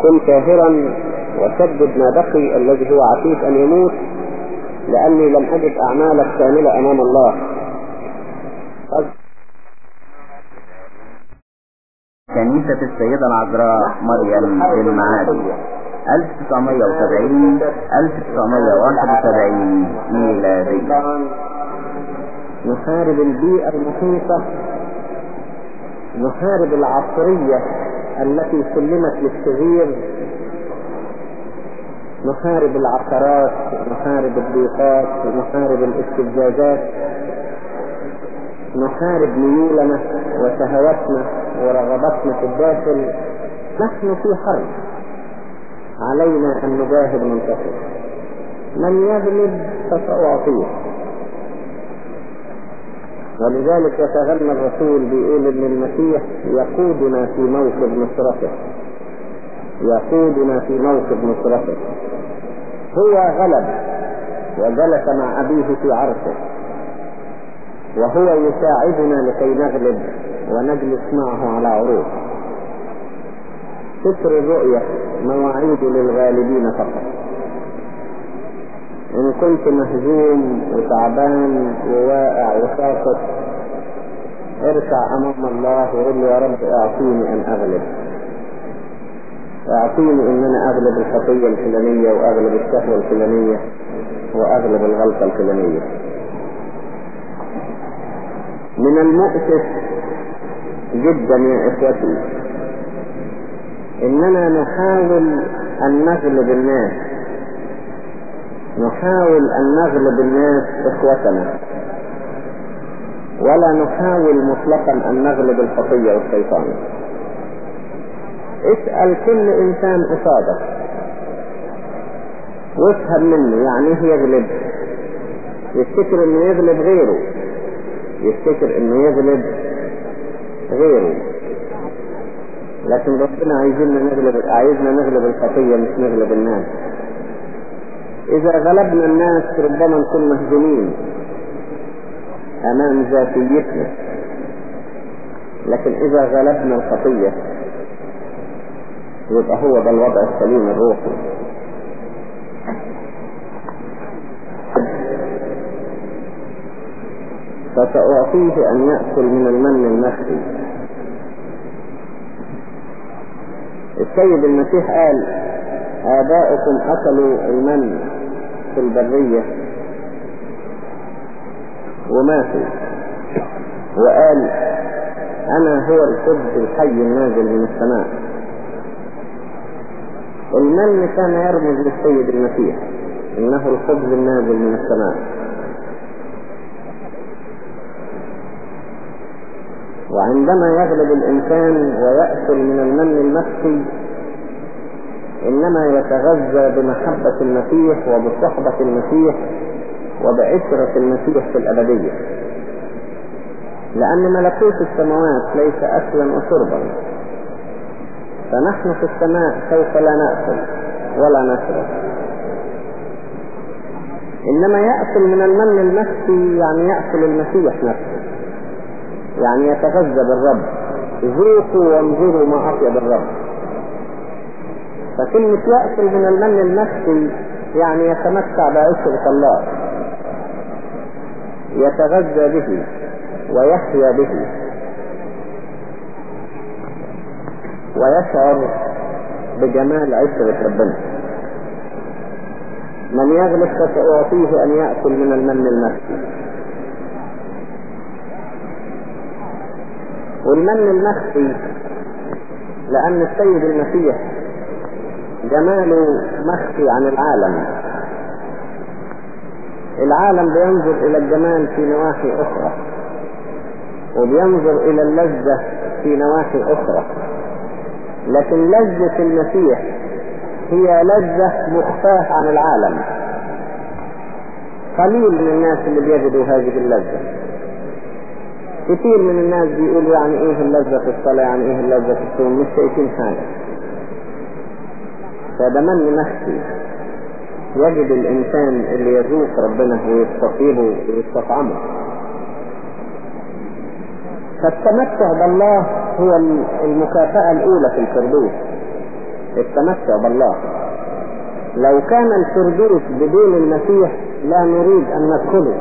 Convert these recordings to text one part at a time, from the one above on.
كن كاهرا وسدد ما بقي الذي هو عتيد أن يموت لأني لم أجد أعمالك كاملة أمام الله كنيسة السيدة العذراء مريم بالمعادي 1970 1971 ميلادي نحارب البيئة المحيطة نحارب العصرية التي سلمت للتغيير نحارب العثرات نحارب الضيقات نحارب الاستفزازات نحارب ميولنا وشهواتنا ورغباتنا في الداخل نحن في حرب علينا أن نجاهد منتصر من يغلب فسأعطيه ولذلك يتغنى الرسول بيقول ان المسيح يقودنا في موكب نصرته يقودنا في موكب نصرته هو غلب وجلس مع أبيه في عرشه وهو يساعدنا لكي نغلب ونجلس معه على عروض ستر الرؤية مواعيد للغالبين فقط إن كنت مهزوم وتعبان وواقع وساقط اركع أمام الله وقول له يا رب اعطيني أن أغلب اعطيني ان انا اغلب الخطية الفلانية واغلب الشهوة الفلانية واغلب الغلطة الفلانية من المؤسف جدا يا اخوتي اننا نحاول ان نغلب الناس نحاول ان نغلب الناس اخوتنا ولا نحاول مطلقا ان نغلب الخطية والشيطان اسأل كل انسان قصادك وافهم منه يعني ايه يغلب يفتكر انه يغلب غيره يفتكر انه يغلب غيره لكن ربنا عايزنا نغلب عايزنا نغلب الخطية مش نغلب الناس اذا غلبنا الناس ربما نكون مهزومين امام ذاتيتنا لكن اذا غلبنا الخطية يبقى هو ده الوضع السليم الروحي فسأعطيه أن يأكل من المن المخفي السيد المسيح قال آباؤكم أكلوا المن في البرية وماتوا وقال أنا هو الخبز الحي النازل من السماء المن كان يرمز للسيد المسيح إنه الخبز النازل من السماء وعندما يغلب الإنسان ويأكل من المن المخفي إنما يتغذى بمحبة المسيح وبصحبة المسيح وبعشرة المسيح في الأبدية لأن ملكوت السماوات ليس أكلا وشربا فنحن في السماء سوف لا نأكل ولا نشرب إنما يأكل من المن المخفي يعني يأكل المسيح نفسه يعني يتغذى بالرب ذوقوا وانظروا ما أطيب الرب فكلمة يأكل من المن المخفي يعني يتمتع بعشرة الله يتغذى به ويحيا به ويشعر بجمال عشرة ربنا من يغلب فسأعطيه أن يأكل من المن المخفي والمن المخفي لأن السيد المسيح جماله مخفي عن العالم العالم بينظر إلى الجمال في نواحي أخرى وبينظر إلى اللذة في نواحي أخرى لكن لذة المسيح هي لذة مخفاة عن العالم قليل من الناس اللي بيجدوا هذه اللذة كثير من الناس بيقولوا يعني ايه اللذة في الصلاة يعني ايه اللذة في الصوم مش شايفين حاجة فده من مخفي يجد الانسان اللي يذوق ربنا ويستطيبه ويستطعمه فالتمتع بالله هو المكافأة الاولى في الفردوس التمتع بالله لو كان الفردوس بدون المسيح لا نريد أن ندخله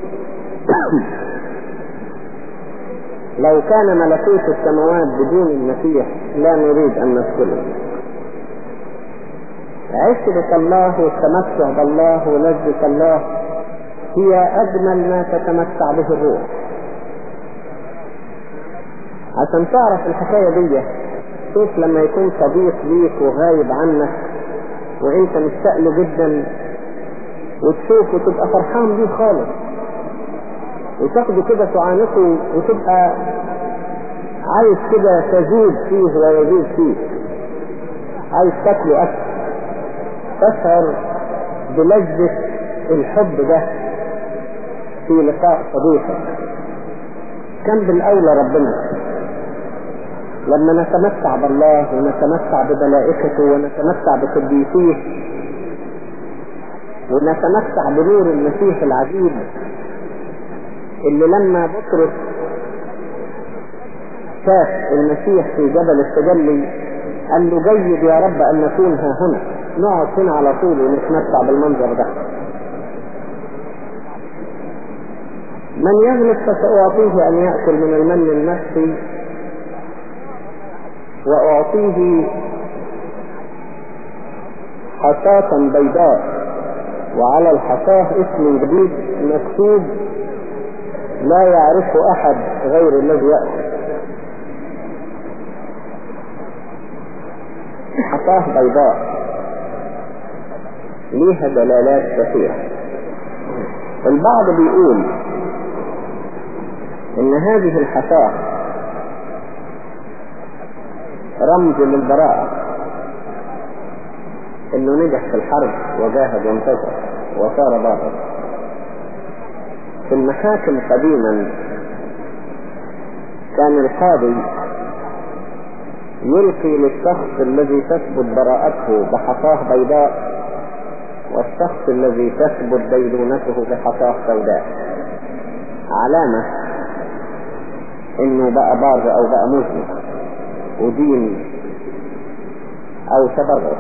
لو كان ملكوت السماوات بدون المسيح لا نريد أن ندخله عشرة الله والتمتع بالله ولذة الله هي أجمل ما تتمتع به الروح عشان تعرف الحكاية دي شوف لما يكون صديق ليك وغايب عنك وانت مشتاق له جدا وتشوفه وتبقى فرحان بيه خالص وتاخده كده تعانقه وتبقى عايز كده تذوب فيه ويذوب فيه عايز تاكله اكل تشعر بلذة الحب ده في لقاء صديقك كم بالأولى ربنا لما نتمتع بالله ونتمتع بملائكته ونتمتع بقديسيه ونتمتع بنور المسيح العجيب اللي لما بطرس شاف المسيح في جبل التجلي قال له جيد يا رب ان نكون ها هنا نقعد هنا على طول ونتمتع بالمنظر ده من يغلب فسأعطيه أن يأكل من المن النفسي وأعطيه حصاة بيضاء وعلى الحصاة اسم جديد مكتوب لا يعرفه أحد غير الذي يأكل حصاة بيضاء ليها دلالات كثيرة البعض بيقول ان هذه الحصاة رمز للبراءة انه نجح في الحرب وجاهد وانتصر وصار بارا في المحاكم قديما كان القاضي يلقي للشخص الذي تثبت براءته بحصاه بيضاء والشخص الذي تثبت ديدونته بحصاه سوداء علامة انه بقى بار او بقى مذنب ودين او تبرر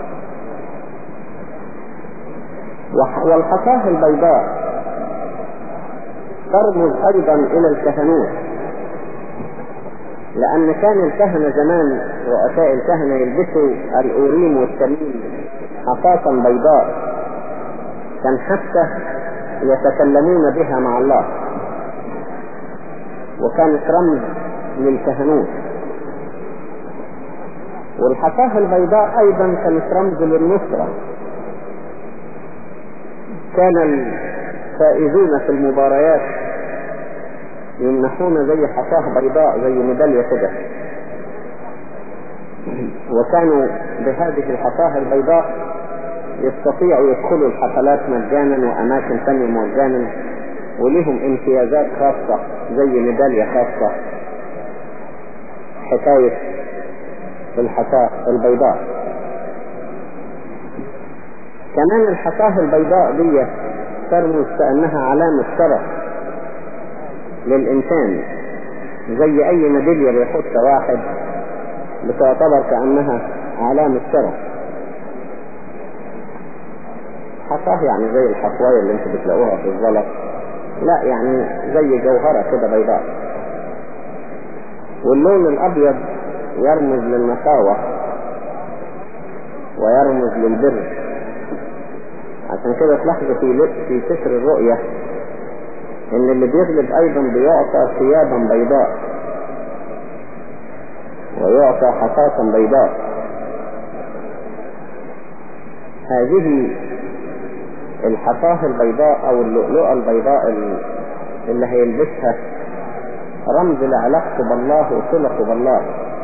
والحصاه البيضاء ترمز ايضا الى الكهنوت لان كان الكهنة زمان رؤساء الكهنة يلبسوا الاوريم والتميم حصاة بيضاء كان حتى يتكلمون بها مع الله وكانت رمز للكهنوت والحصاه البيضاء ايضا كانت رمز للنصرة كان الفائزون في المباريات يمنحون زي حصاه بيضاء زي ميدالية كده وكانوا بهذه الحصاه البيضاء يستطيعوا يدخلوا الحفلات مجانا واماكن ثانية مجانا ولهم امتيازات خاصة زي ميدالية خاصة حكاية الحصاة البيضاء كمان الحصاة البيضاء دي ترمز كأنها علامة شرف للإنسان زي أي ميدالية بيحطها واحد بتعتبر كأنها علامة شرف حصاه يعني زي الحصواية اللي انتوا بتلاقوها في الزلط لا يعني زي جوهرة كده بيضاء واللون الابيض يرمز للنقاوة ويرمز للبر عشان كده تلاحظوا في في سفر الرؤية ان اللي بيغلب ايضا بيعطى ثيابا بيضاء ويعطى حصاة بيضاء هذه الحصاه البيضاء او اللؤلؤة البيضاء اللي هيلبسها رمز لعلاقته بالله وصلته بالله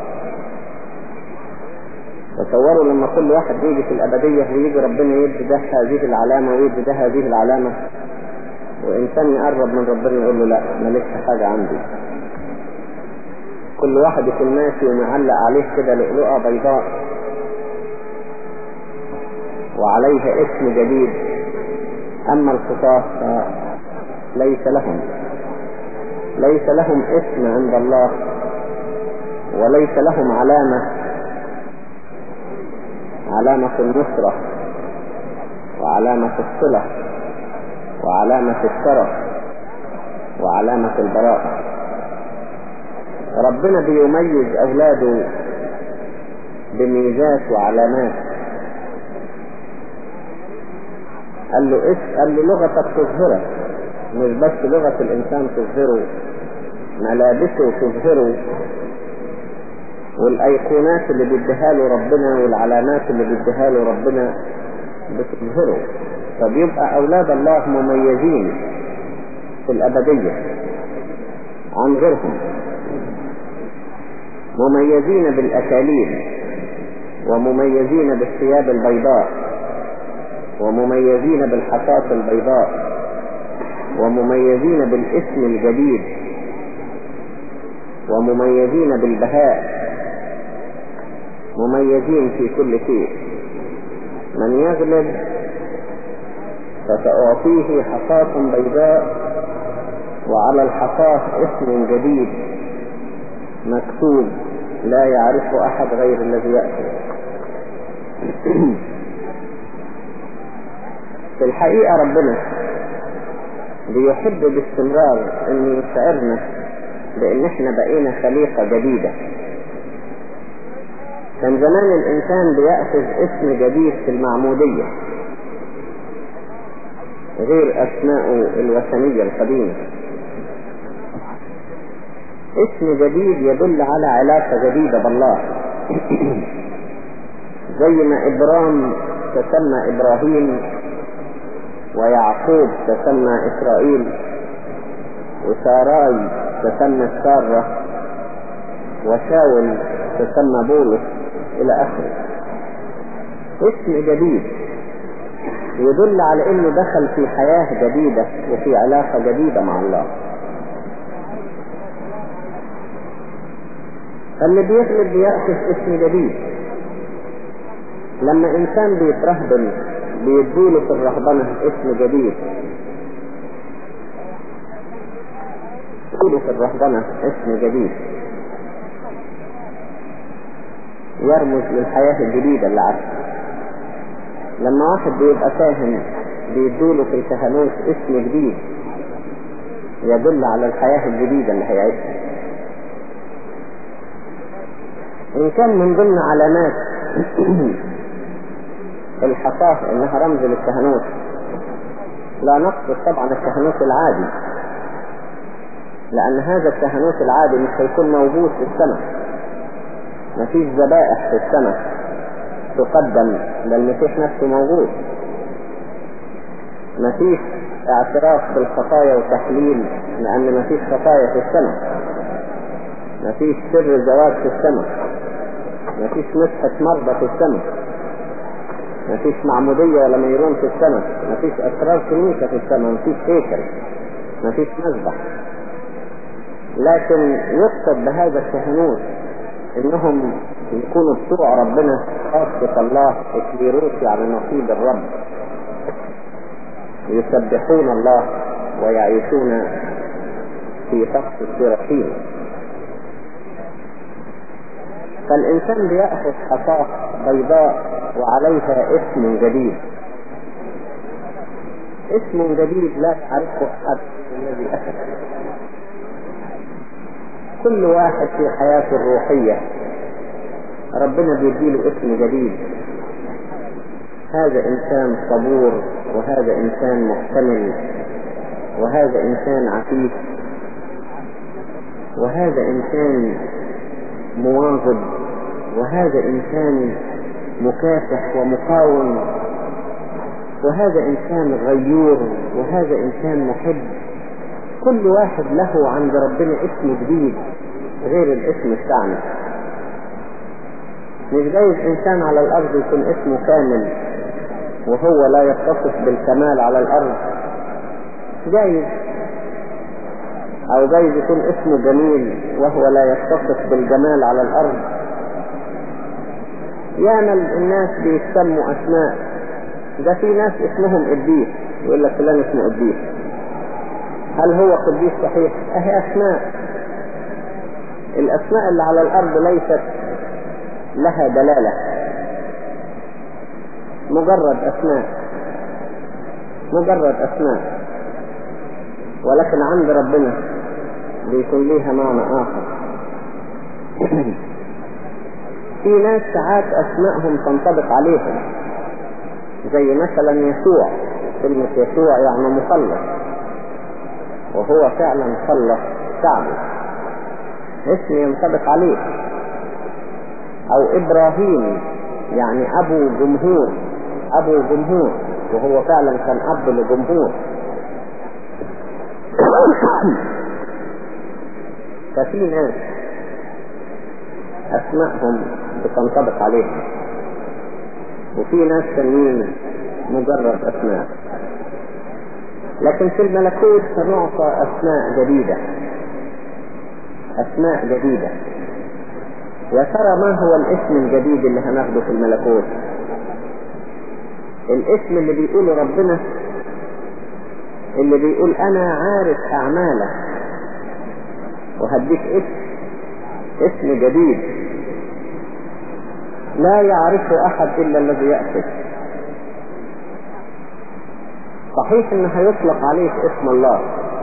تصوروا لما كل واحد يجي في الابدية ويجي ربنا يدي ده هذه العلامة ويدي ده هذه العلامة وانسان يقرب من ربنا يقول له لا مالكش حاجة عندي كل واحد يكون ماشي ومعلق عليه كده لؤلؤة بيضاء وعليها اسم جديد اما الخطاة فليس لهم ليس لهم اسم عند الله وليس لهم علامة علامة النصرة وعلامة الصلة وعلامة الشرف وعلامة البراءة ربنا بيميز أولاده بميزات وعلامات قال له إيه قال له لغتك تظهرك مش بس لغة الإنسان تظهره ملابسه تظهره والأيقونات اللي بيديها له ربنا والعلامات اللي بيديها له ربنا بتظهره فبيبقى أولاد الله مميزين في الأبدية عن غيرهم مميزين بالأكاليل ومميزين بالثياب البيضاء ومميزين بالحصاة البيضاء ومميزين بالاسم الجديد ومميزين بالبهاء مميزين في كل شيء من يغلب فسأعطيه حصاة بيضاء وعلى الحصاة اسم جديد مكتوب لا يعرف أحد غير الذي يأتي في الحقيقة ربنا بيحب باستمرار ان يشعرنا بان احنا بقينا خليقة جديدة كان زمان الانسان بيأخذ اسم جديد في المعمودية غير اسماءه الوثنية القديمة اسم جديد يدل على علاقة جديدة بالله زي ما ابرام تسمى ابراهيم ويعقوب تسمى اسرائيل وساراي تسمى سارة وشاول تسمى بولس الى اخره اسم جديد يدل على انه دخل في حياة جديدة وفي علاقة جديدة مع الله فاللي بيغلب بيأخذ اسم جديد لما انسان بيترهبن بيدوله في الرهبنة اسم جديد يدوله في الرهبنة اسم جديد يرمز للحياة الجديدة اللي عاشها لما واحد بيبقى فاهم بيدوله في الكهنوت اسم جديد يدل على الحياة الجديدة اللي هيعيشها إن كان من ضمن علامات الحصاة إنها رمز للكهنوت لا نقصد طبعا الكهنوت العادي لأن هذا الكهنوت العادي مش هيكون موجود في السماء مفيش ذبائح في السماء تقدم للمسيح نفسه موجود مفيش اعتراف بالخطايا وتحليل لأن مفيش خطايا في السماء مفيش سر زواج في السماء مفيش مسحة مرضى في السماء مفيش معمودية ولا ميرون في السماء مفيش أسرار كنيسة في السماء مفيش هيكل مفيش مذبح لكن يقصد بهذا الكهنوت انهم يكونوا بتوع ربنا خاصة الله اكليروس يعني نصيب الرب يسبحون الله ويعيشون في فقس السراحين فالإنسان بيأخذ حصاة بيضاء وعليها اسم جديد اسم جديد لا يعرفه أحد الذي أخذ كل واحد في حياته الروحية ربنا بيديله اسم جديد هذا إنسان صبور وهذا إنسان محتمل وهذا إنسان عفيف وهذا إنسان مواظب وهذا إنسان مكافح ومقاوم وهذا إنسان غيور وهذا إنسان محب كل واحد له عند ربنا اسم جديد غير الاسم بتاعنا مش جايز إنسان على الأرض يكون اسمه كامل وهو لا يتصف بالكمال على الأرض جايز أو جايز يكون اسمه جميل وهو لا يتصف بالجمال على الأرض ياما الناس بيسموا أسماء ده في ناس اسمهم قديس يقول لك فلان اسمه قديس هل هو قديس صحيح؟ أهي أسماء الأسماء اللي على الأرض ليست لها دلالة مجرد أسماء مجرد أسماء ولكن عند ربنا بيكون ليها معنى آخر في ناس ساعات أسمائهم تنطبق عليهم زي مثلا يسوع كلمة يسوع يعني مخلص وهو فعلا خلص شعبه اسم ينطبق عليه او ابراهيم يعني ابو جمهور ابو جمهور وهو فعلا كان اب لجمهور ففي ناس اسمائهم بتنطبق عليهم وفي ناس تانيين مجرد اسماء لكن في الملكوت سنعطى اسماء جديدة اسماء جديدة يا ترى ما هو الاسم الجديد اللي هناخده في الملكوت الاسم اللي بيقوله ربنا اللي بيقول انا عارف اعمالك وهديك اسم اسم جديد لا يعرفه احد الا الذي يأتي صحيح ان هيطلق عليك اسم الله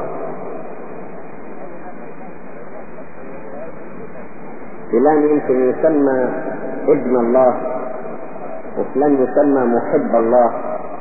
فلان يمكن يسمى ابن الله وفلان يسمى محب الله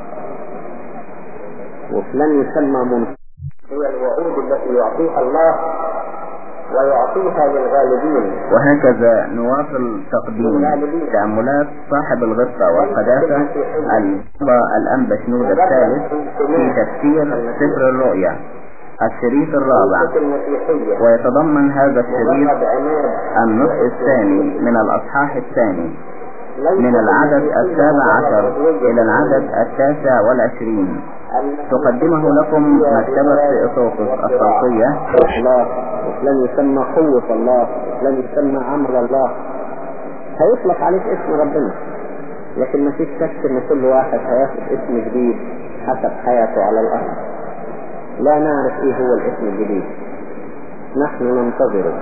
وفلان يسمى منفق هي الوعود التي يعطيها الله ويعطيها للغالبين وهكذا نواصل تقديم تأملات صاحب الغصة والقداسة البابا الأنبا شنود الثالث في تفسير سفر الرؤيا الشريط الرابع المسيحية ويتضمن هذا الشريط النصف الثاني من الأصحاح الثاني من العدد السابع عشر إلى العدد التاسع والعشرين تقدمه لكم مكتبة سيئوتوكس الصوتية الله وفلان يسمى قوة الله وفلان يسمى عمل الله هيطلق عليك اسم ربنا لكن ما فيش شك ان كل واحد هياخد اسم جديد حسب حياته على الارض لا نعرف ايه هو الاسم الجديد نحن ننتظره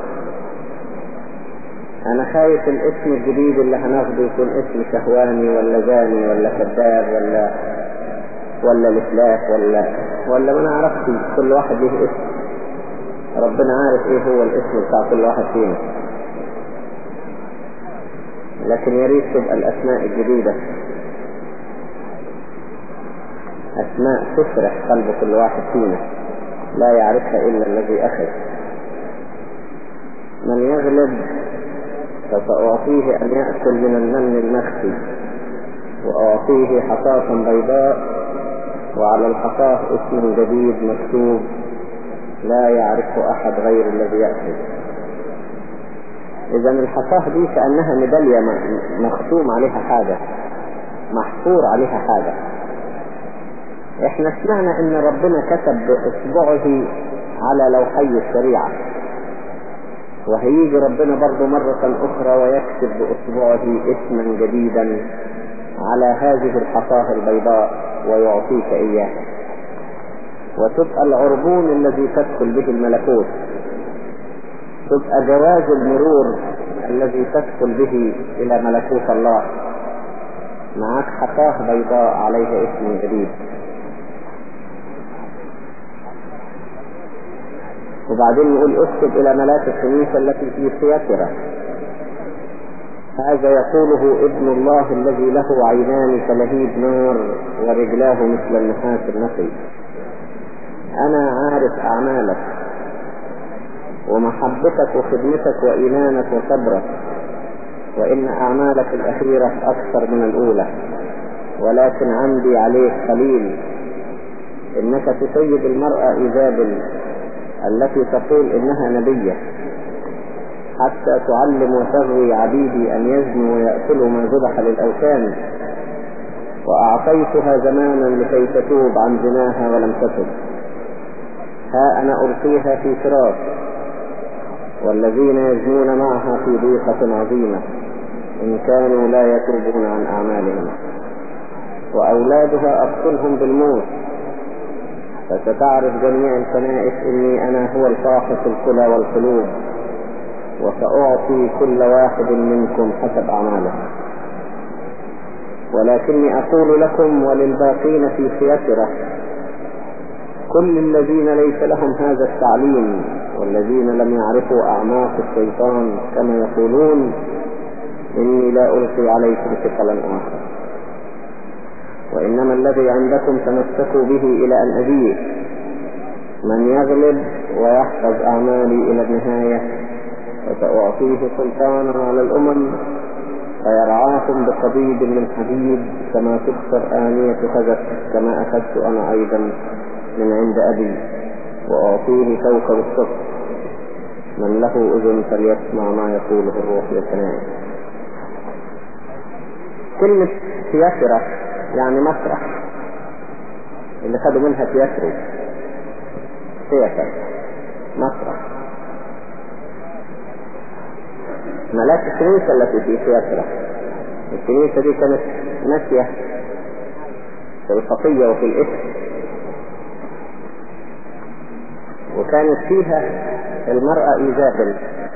انا خايف الاسم الجديد اللي هناخده يكون اسم شهواني ولا زاني ولا كذاب ولا ولا الافلاس ولا ولا ما نعرفش كل واحد له اسم ربنا عارف ايه هو الاسم بتاع كل واحد فينا لكن يا ريت تبقى الاسماء الجديدة اسماء تفرح قلب كل واحد فينا لا يعرفها الا الذي اخذ من يغلب فسأعطيه أن يأكل من المن المخفي وأعطيه حصاة بيضاء وعلى الحصاة اسم جديد مكتوب لا يعرفه أحد غير الذي يأكل إذا الحصاة دي كأنها ميدالية مختوم عليها حاجة محفور عليها حاجة احنا سمعنا ان ربنا كتب بإصبعه على لوحي الشريعة وهيجي ربنا برضه مرة أخرى ويكتب بإصبعه اسما جديدا على هذه الحصاة البيضاء ويعطيك إياه وتبقى العربون الذي تدخل به الملكوت تبقى جواز المرور الذي تدخل به إلى ملكوت الله معك حصاة بيضاء عليها اسم جديد وبعدين نقول اكتب الى ملاك الكنيسة التي في سياترة هذا يقوله ابن الله الذي له عينان كلهيب نار ورجلاه مثل النحاس النقي انا عارف اعمالك ومحبتك وخدمتك وايمانك وصبرك وان اعمالك الاخيرة اكثر من الاولى ولكن عندي عليك قليل انك تسيد المرأة ايزابل التي تقول انها نبية حتى تعلم وتغوي عبيدي ان يزنوا ويأكلوا ما ذبح للأوثان وأعطيتها زمانا لكي تتوب عن زناها ولم تتب ها أنا ألقيها في فراش والذين يزنون معها في ضيقة عظيمة إن كانوا لا يتوبون عن أعمالهم وأولادها أقتلهم بالموت فستعرف جميع الكنائس اني انا هو الفاحص الكلى والقلوب وسأعطي كل واحد منكم حسب اعماله ولكني أقول لكم وللباقين في سياسرة كل الذين ليس لهم هذا التعليم والذين لم يعرفوا أعماق الشيطان كما يقولون إني لا ألقي عليكم ثقلا آخر وإنما الذي عندكم تمسكوا به إلى أن أجيء من يغلب ويحفظ أعمالي إلى النهاية فسأعطيه سلطانا على الأمم فيرعاكم بقبيب من حديد كما تكسر آنية خزف كما أخذت أنا أيضا من عند أبي وأعطيه كوكب الصبح من له أذن فليسمع ما يقوله الروح للكنائس كلمة تيسرة يعني مسرح اللي خدوا منها تيسروا تيسر مسرح ملاك الكنيسة التي في تيسرة الكنيسة دي كانت ماشية في الخطية وفي الإثم وكانت فيها المرأة إيزابل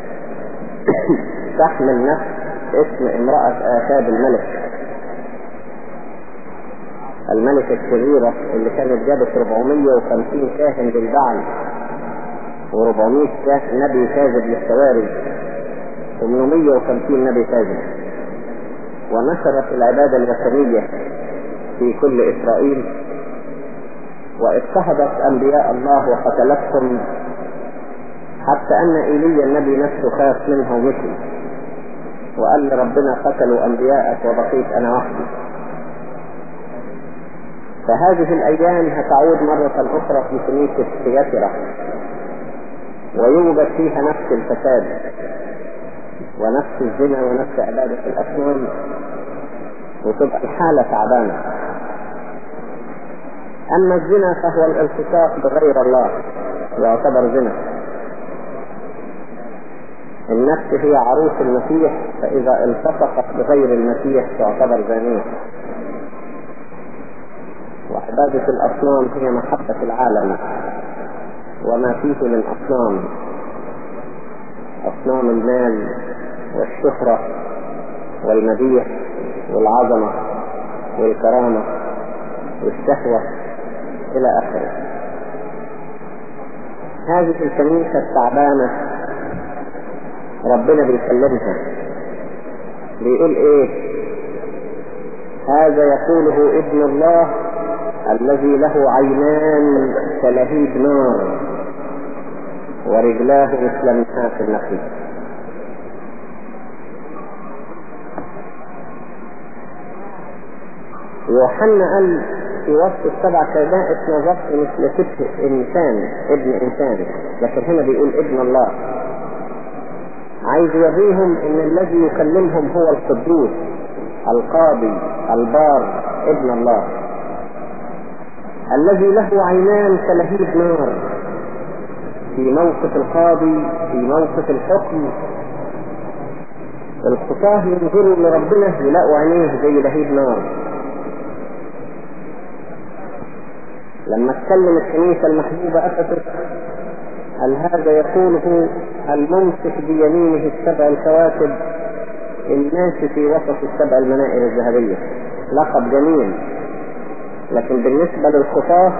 تحمل نفس اسم امرأة آخاب الملك الملكة الشريرة اللي كانت جابت 450 كاهن للبعل و400 نبي كاذب للسواري 850 نبي كاذب ونشرت العبادة الوثنية في كل إسرائيل واضطهدت أنبياء الله وقتلتهم حتى أن إيليا النبي نفسه خاف منها ومشي وقال لربنا قتلوا أنبياءك وبقيت أنا وحدي فهذه الأيام هتعود مرة أخرى في كنيسة سياترة ويوجد فيها نفس الفساد ونفس الزنا ونفس عبادة الأصنام وتبقى الحالة تعبانة أما الزنا فهو الالتصاق بغير الله يعتبر زنا النفس هي عروس المسيح فإذا التصقت بغير المسيح تعتبر زانية وعبادة الأصنام هي محبة العالم وما فيه من أصنام أصنام المال والشهرة والمديح والعظمة والكرامة والشهوة إلى آخره هذه الكنيسة التعبانة ربنا بيكلمها بيقول ايه هذا يقوله ابن الله الذي له عينان كلهيب نار ورجلاه مثل مساك النخيل يوحنا قال في وسط السبع كنائس نظرت مثل كتف انسان ابن انسان لكن هنا بيقول ابن الله عايز يوريهم ان الذي يكلمهم هو القدوس القاضي البار ابن الله الذي له عينان كلهيب نار في موقف القاضي في موقف الحكم الخطاه ينظروا لربنا يلاقوا عينيه زي لهيب نار لما اتكلم الكنيسة المحبوبة أفسس هل هذا يقوله الممسك بيمينه السبع الكواكب الناس في وسط السبع المنائر الذهبية لقب جميل لكن بالنسبة للخطاة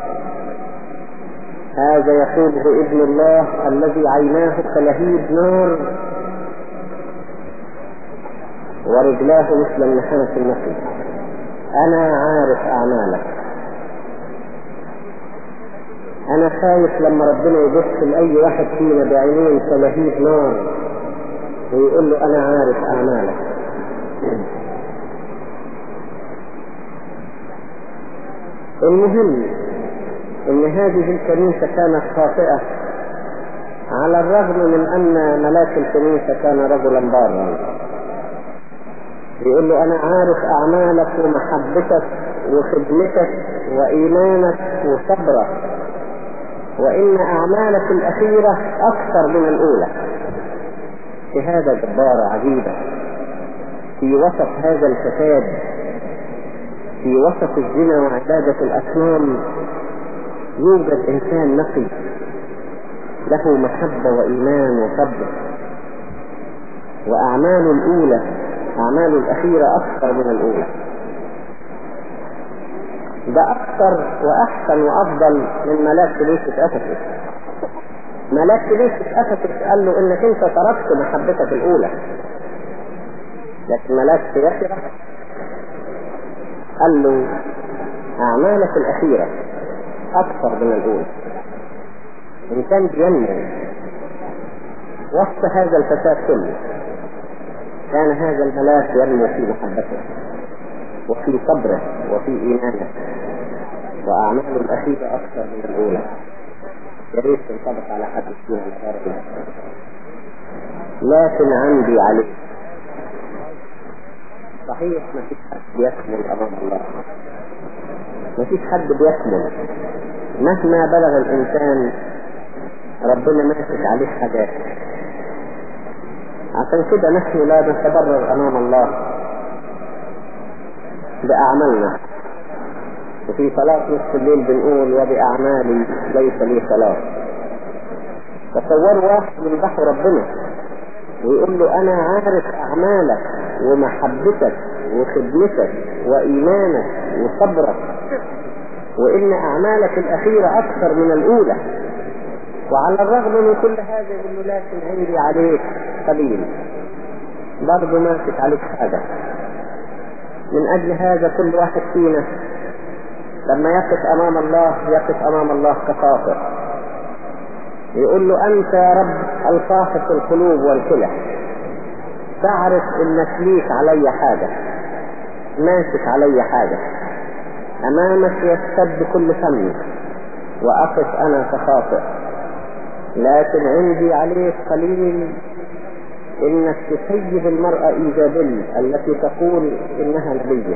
هذا يقوله ابن الله الذي عيناه كلهيب نار ورجلاه مثل النحاس النقي انا عارف اعمالك انا خايف لما ربنا يبص لاي واحد فينا بعينين كلهيب نار ويقول له انا عارف اعمالك المهم ان هذه الكنيسة كانت خاطئة على الرغم من ان ملاك الكنيسة كان رجلا بارا يقول له انا عارف اعمالك ومحبتك وخدمتك وايمانك وصبرك وان اعمالك الاخيرة اكثر من الاولى شهادة جبارة عجيبة في وسط هذا الفساد في وسط الزنا وعبادة الأصنام يوجد إنسان نقي له محبة وإيمان وصبر وأعماله الأولى أعماله الأخيرة أكثر من الأولى ده أكثر وأحسن وأفضل من ملاك كنيسة أفسس ملاك كنيسة أفسس قال له إنك أنت تركت محبتك الأولى لكن ملاك سياسرة قال له أعمالك الأخيرة أكثر من الأولى إن كان بينمو وسط هذا الفساد كله كان هذا الملاك ينمو في محبته وفي صبره وفي إيمانه وأعماله الأخيرة أكثر من الأولى يا ريت تنطبق على حد فينا الخارج لكن عندي عليه صحيح ما فيش حد بيكمل أمام الله ما فيش حد بيكمل مهما بلغ الإنسان ربنا ماسك عليه حاجات عشان كده نحن لا نتبرر أمام الله بأعمالنا وفي صلاة نصف الليل بنقول وبأعمالي ليس لي صلاة تصوروا واحد من بحر ربنا ويقول له أنا عارف أعمالك ومحبتك وخدمتك وإيمانك وصبرك وإن أعمالك الأخيرة أكثر من الأولى وعلى الرغم من كل هذا يقول له لكن عندي عليك قليل برضه ماسك عليك حاجة من أجل هذا كل واحد فينا لما يقف أمام الله يقف أمام الله كخاطر يقول له أنت يا رب الفاحص القلوب والكلى تعرف إنك ليك علي حاجة ماسك علي حاجة أمامك يستد كل فمي وأقف أنا كخاطئ لكن عندي عليك قليل انك تسيب المرأة ايزابيل التي تقول انها نبية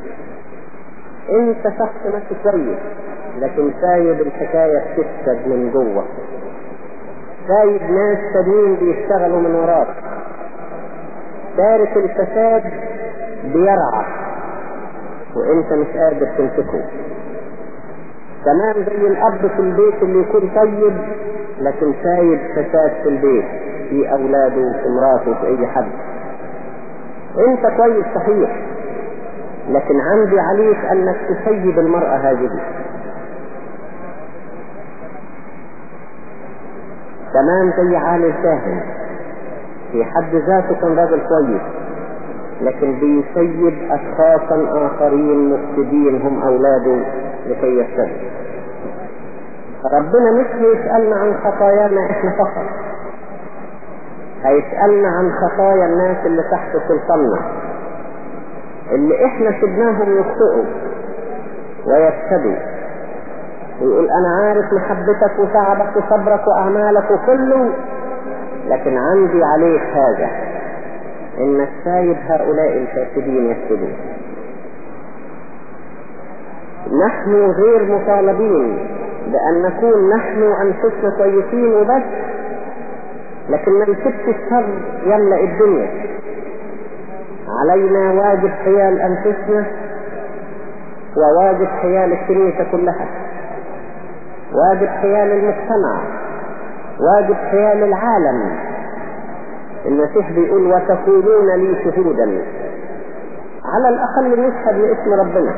انت شخص ماشي كويس لكن سايب الحكاية تفسد من جوه سايب ناس تانيين بيشتغلوا من وراك تارك الفساد بيرعى وانت مش قادر تمسكه تمام زي الاب في البيت اللي يكون طيب لكن سايب فساد في البيت في اولاده في مراته في اي حد انت كويس صحيح لكن عندي عليك انك تسيب المرأة هذه تمام زي عالي الكاهن في حد ذاته كان راجل كويس لكن بيسيب اشخاصا اخرين مفسدين هم اولاده لكي يفتدوا ربنا مش هيسألنا عن خطايانا احنا فقط هيسألنا عن خطايا الناس اللي تحت سلطاننا اللي احنا سبناهم يخطئوا ويفسدوا ويقول انا عارف محبتك وتعبك وصبرك واعمالك وكله لكن عندي عليك حاجة انك سايب هؤلاء الفاسدين يفسدون نحن غير مطالبين بأن نكون نحن أنفسنا كويسين وبس لكن ما نسيبش الشر يملأ الدنيا علينا واجب حيال أنفسنا وواجب حيال الكنيسة كلها واجب حيال المجتمع واجب حيال العالم المسيح بيقول وتكونون لي شهودا على الأقل نشهد لاسم ربنا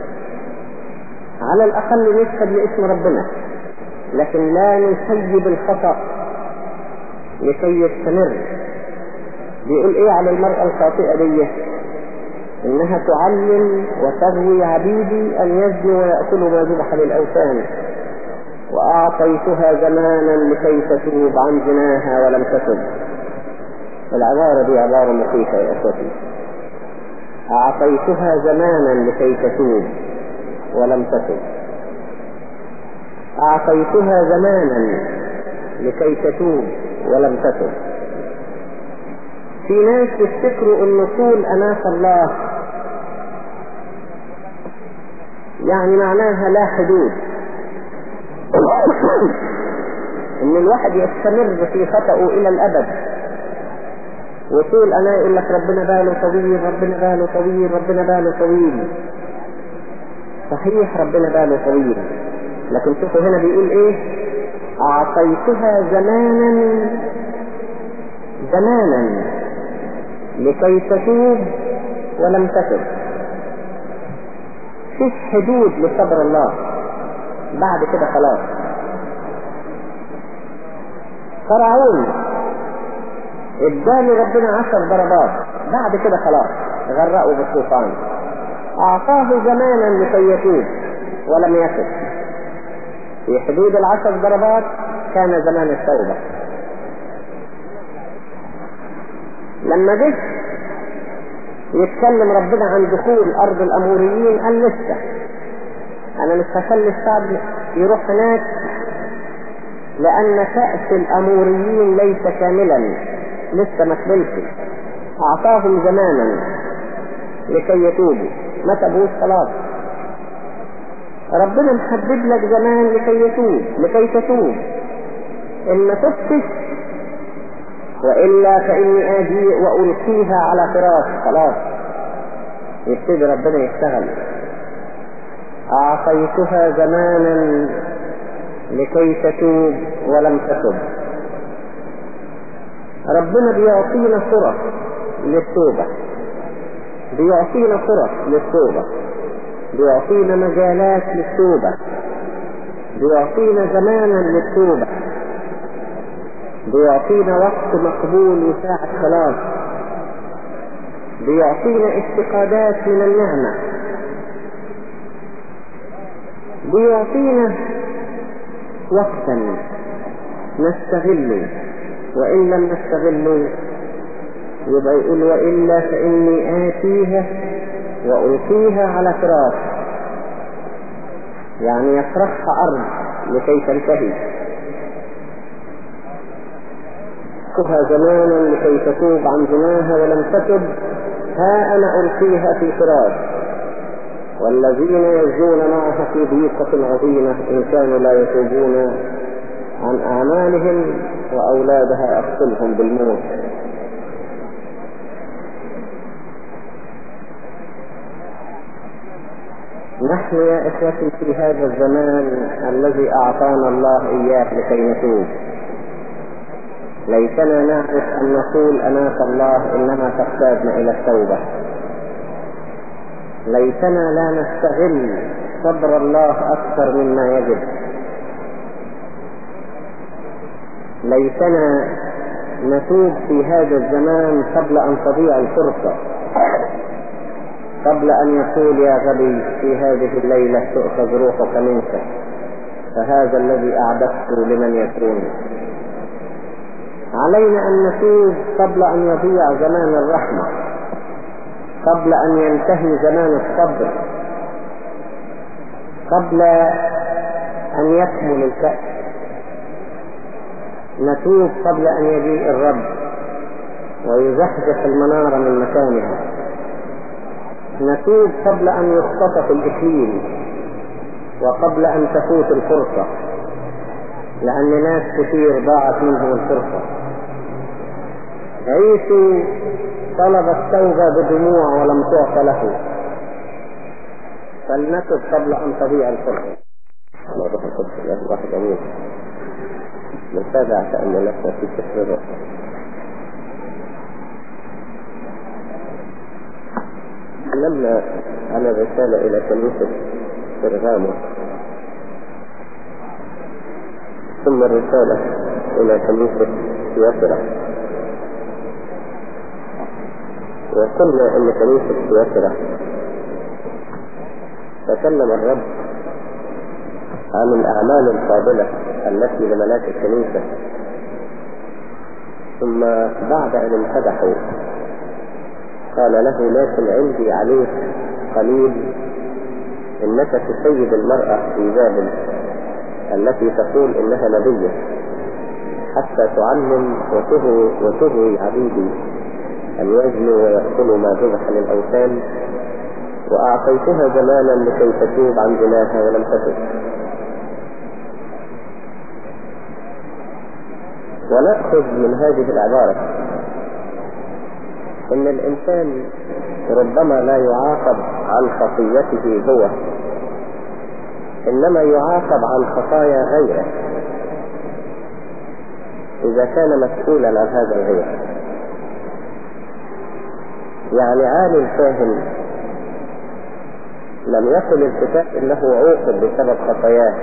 على الأقل نشهد لاسم ربنا لكن لا نسيب الخطأ لكي يستمر بيقول ايه على المرأة الخاطئة دي انها تعلم وتغوي عبيدي ان يزنوا ويأكلوا ما ذبح للأوثان وأعطيتها زمانا لكي تتوب عن زناها ولم تتب العبارة دي عبارة مخيفة يا أخوتي أعطيتها زمانا لكي تتوب ولم تتب أعطيتها زمانا لكي تتوب ولم تتب في ناس يفتكروا ان طول اناة الله يعني معناها لا حدود ان الواحد يستمر في خطأه الى الابد وطول انا يقول لك ربنا باله طويل ربنا باله طويل ربنا باله طويل صحيح ربنا باله طويل لكن شوفوا هنا بيقول ايه اعطيتها زمانا زمانا لكي تتوب ولم تتب فيش حدود لصبر الله بعد كده خلاص فرعون اداني ربنا عشر ضربات بعد كده خلاص غرقوا بالطوفان اعطاه زمانا لكي يتوب ولم يتب في حدود العشر ضربات كان زمان التوبة لما جه يتكلم ربنا عن دخول ارض الاموريين قال لسه انا مش هخلي الشعب يروح هناك لان كأس الاموريين ليس كاملا لسه ما كملش اعطاهم زمانا لكي يتوبوا ما تبوش خلاص ربنا محدد لك زمان لكي يتوب لكي تتوب ان ما تبتش والا فاني اجي والقيها على فراش خلاص يبتدي ربنا يشتغل اعطيتها زمانا لكي تتوب ولم تتب ربنا بيعطينا فرص للتوبة بيعطينا فرص للتوبة بيعطينا مجالات للتوبة بيعطينا زمانا للتوبة بيعطينا وقت مقبول وساعة خلاص بيعطينا استقادات من النعمة بيعطينا وقتا نستغله وإن لم نستغله يبقى يقول وإلا فإني آتيها وألقيها على فراش يعني يطرحها أرض لكي تنتهي كها زمانا لكي تتوب عن زناها ولم تتب ها أنا ألقيها في فراش والذين يزون معها في ضيقة عظيمة إن كانوا لا يتوبون عن أعمالهم وأولادها أقتلهم بالموت نحن يا إخوتي في هذا الزمان الذي أعطانا الله إياه لكي نتوب ليتنا نعرف أن نقول أناك الله إنما تحتاجنا إلى التوبة ليتنا لا نستغل صبر الله أكثر مما يجب ليتنا نتوب في هذا الزمان قبل أن تضيع الفرصة قبل أن يقول يا غبي في هذه الليلة تؤخذ روحك منك فهذا الذي أعددته لمن يكون علينا أن نتوب قبل أن يضيع زمان الرحمة قبل أن ينتهي زمان الصبر قبل أن يكمل الكأس نتوب قبل أن يجيء الرب ويزحزح المنارة من مكانها نتوب قبل أن يختطف الإكليل وقبل أن تفوت الفرصة لأن ناس كثير ضاعت منهم الفرصة عيسو طلب التوبة بدموع ولم تعط له فلنتب قبل أن تضيع الفرصة الله روح القدس الله واحد أمين نتابع تأملاتنا في كسر الرؤى تكلمنا عن الرسالة إلى كنيسة برغامو ثم الرسالة إلى كنيسة يسرع وقلنا أن كنيسة يسرع تكلم الرب عن الأعمال الفاضلة التي لملاك الكنيسة ثم بعد أن امتدحوا قال له لكن عندي عليك قليل انك تسيد المرأة في بابل التي تقول انها نبية حتى تعلم وتهوي, وتهوي عبيدي ان يزنوا ويأكلوا ما ذبح للأوثان وأعطيتها زمانا لكي تتوب عن زناها ولم تتب ونأخذ من هذه العبارة ان الانسان ربما لا يعاقب عن خطيته هو انما يعاقب عن خطايا غيره اذا كان مسؤولا عن هذا الغير يعني عالم فاهم لم يقل الكتاب انه عوقب بسبب خطاياه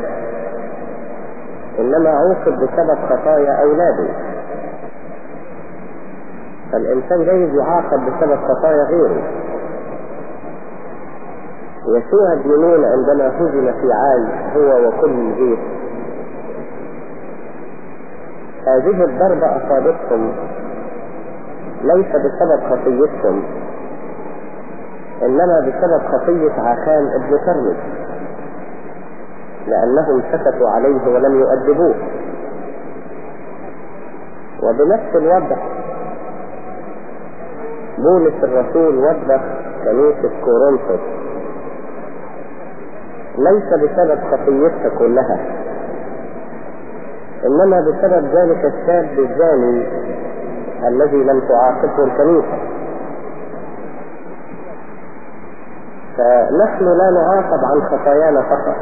انما عوقب بسبب خطايا اولاده فالانسان جايز يعاقب بسبب خطايا غيره يسوع الجنون عندما هزم في عاي هو وكل الجيش هذه الضربة أصابتهم ليس بسبب خطيتهم إنما بسبب خطية عخان ابن كرمز لأنهم سكتوا عليه ولم يؤدبوه وبنفس الوضع بولس الرسول وضح كنيسة كورنثوس ليس بسبب خطيتها كلها إنما بسبب ذلك الشاب الزاني الذي لم تعاقبه الكنيسة فنحن لا نعاقب عن خطايانا فقط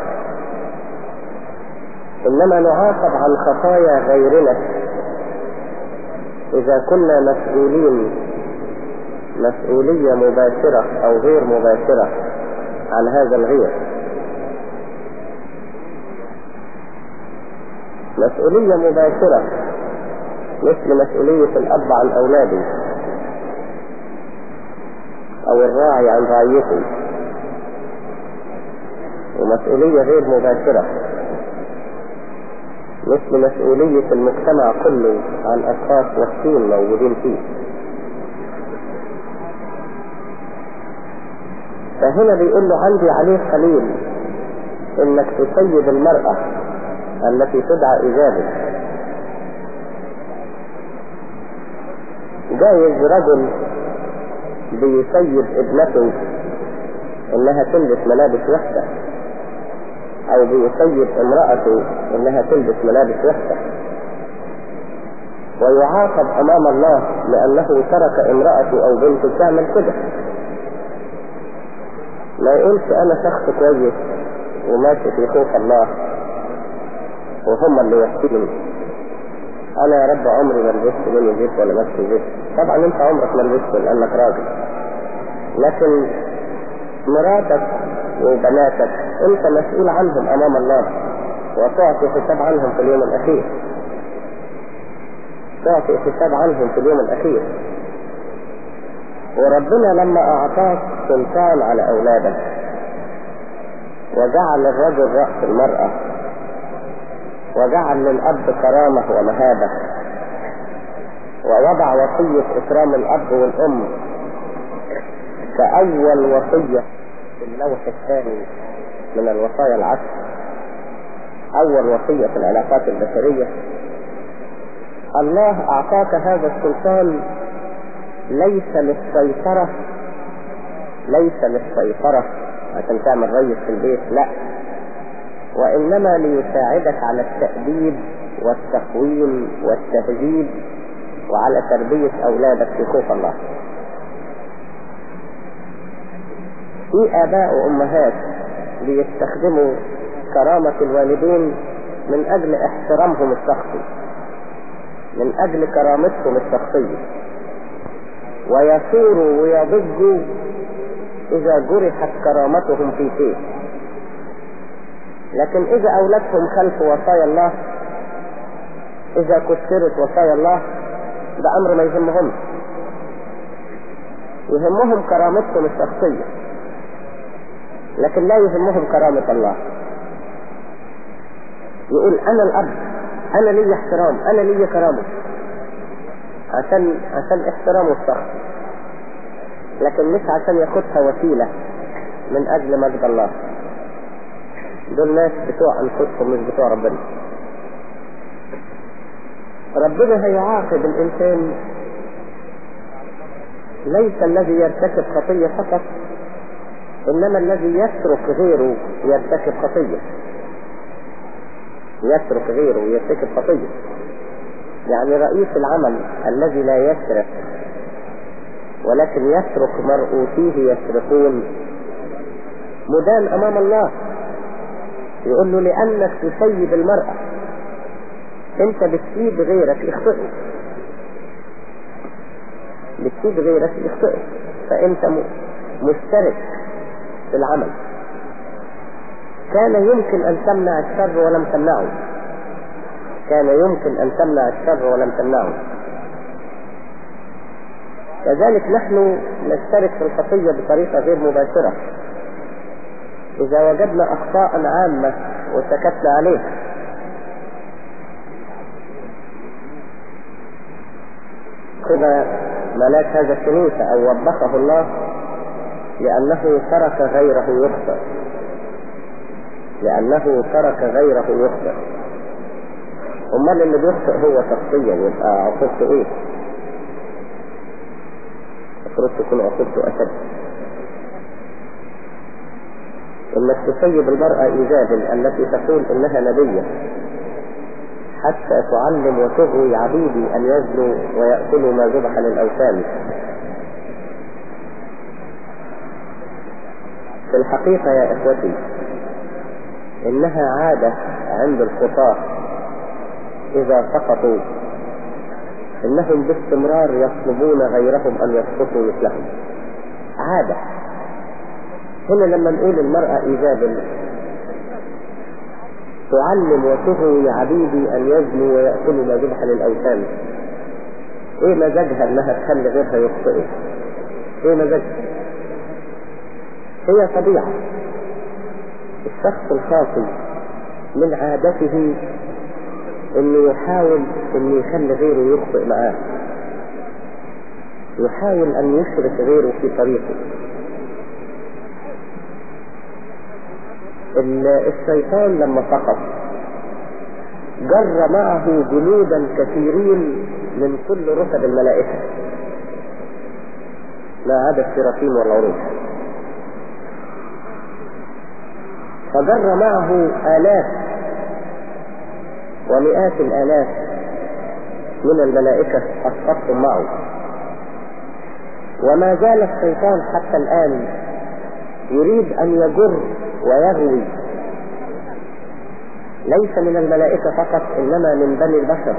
إنما نعاقب عن خطايا غيرنا إذا كنا مسؤولين مسؤولية مباشرة أو غير مباشرة عن هذا الغير مسؤولية مباشرة مثل مسؤولية الأب عن أولاده أو الراعي عن رعيته ومسؤولية غير مباشرة مثل مسؤولية المجتمع كله عن أشخاص وحشين موجودين فيه فهنا بيقول له عندي عليه خليل انك تسيد المرأة التي تدعى إجابة جايز رجل بيسيد ابنته انها تلبس ملابس وحدة او بيسيد امرأته انها تلبس ملابس وحدة ويعاقب امام الله لانه ترك امرأته او بنته تعمل كده ما يقولش انا شخص كويس وماشي في خوف الله وهم اللي يحكيهم انا يا رب عمري ما لبست مني زيت ولا ماشي زيت طبعا انت عمرك ما لبست لانك راجل لكن مراتك وبناتك انت مسؤول عنهم امام الله وتعطي حساب عنهم في اليوم الاخير تعطي حساب عنهم في اليوم الاخير وربنا لما اعطاك سلطان على اولادك وجعل الرجل رأس المرأة وجعل للأب كرامة ومهابة ووضع وصية إكرام الأب والأم كأول وصية في اللوح الثاني من الوصايا العشر أول وصية في العلاقات البشرية الله أعطاك هذا السلطان ليس للسيطرة ليس للسيطرة عشان تعمل ريس في البيت لا وإنما ليساعدك على التأديب والتقويم والتهذيب وعلى تربية أولادك في خوف الله في آباء وأمهات بيستخدموا كرامة الوالدين من أجل احترامهم الشخصي من أجل كرامتهم الشخصية ويثوروا ويضجوا إذا جرحت كرامتهم في شيء لكن إذا أولادهم خلف وصايا الله إذا كسرت وصايا الله ده أمر ما يهمهم يهمهم كرامتهم الشخصية لكن لا يهمهم كرامة الله يقول أنا الأب أنا لي احترام أنا لي كرامة عشان عشان احترامه الشخصي لكن مش عشان ياخدها وسيلة من أجل مجد الله دول ناس بتوع أنفسهم مش بتوع ربنا ربنا هيعاقب الإنسان ليس الذي يرتكب خطية فقط إنما الذي يترك غيره يرتكب خطية يترك غيره يرتكب خطية يعني رئيس العمل الذي لا يسرق ولكن يترك مرؤوسيه يسرقون مدان أمام الله يقول له لأنك تسيب المرأة انت بتسيب غيرك يخطئه بتسيب غيرك يخطئه فانت مشترك في العمل كان يمكن أن تمنع الشر ولم تمنعه كان يمكن أن تمنع الشر ولم تمنعه كذلك نحن نشترك في الخطية بطريقة غير مباشرة إذا وجدنا أخطاء عامة وسكتنا عليها كده ملاك هذا الكنيسة أو وبخه الله لأنه ترك غيره يخطئ لأنه ترك غيره يخطئ أمال اللي بيخطئ هو شخصيا يبقى عقوبته إيه؟ المفروض تكون عقوبته أشد انك تسيب المرأة ايجابل التي تقول انها نبية حتى تعلم وتغوي عبيدي ان يزنوا ويأكلوا ما ذبح للاوثان في الحقيقة يا اخوتي انها عادة عند الخطاة اذا سقطوا انهم باستمرار يطلبون غيرهم ان يسقطوا مثلهم عادة هنا لما نقول المرأة إيجابا تعلم وتغوي عبيدي أن يزنوا ويأكلوا ما ذبح للأوثان إيه مزاجها إنها تخلي غيرها يخطئوا إيه مزاجها هي طبيعة الشخص الخاطي من عادته انه يحاول انه يخلي غيره يخطئ معاه يحاول ان يشرك غيره في طريقه الشيطان لما سقط جر معه جنودا كثيرين من كل رتب الملائكة ما عدا السرافيم والعروج فجر معه آلاف ومئات الآلاف من الملائكة أسقطهم معه وما زال الشيطان حتى الآن يريد أن يجر ويغوي ليس من الملائكة فقط إنما من بني البشر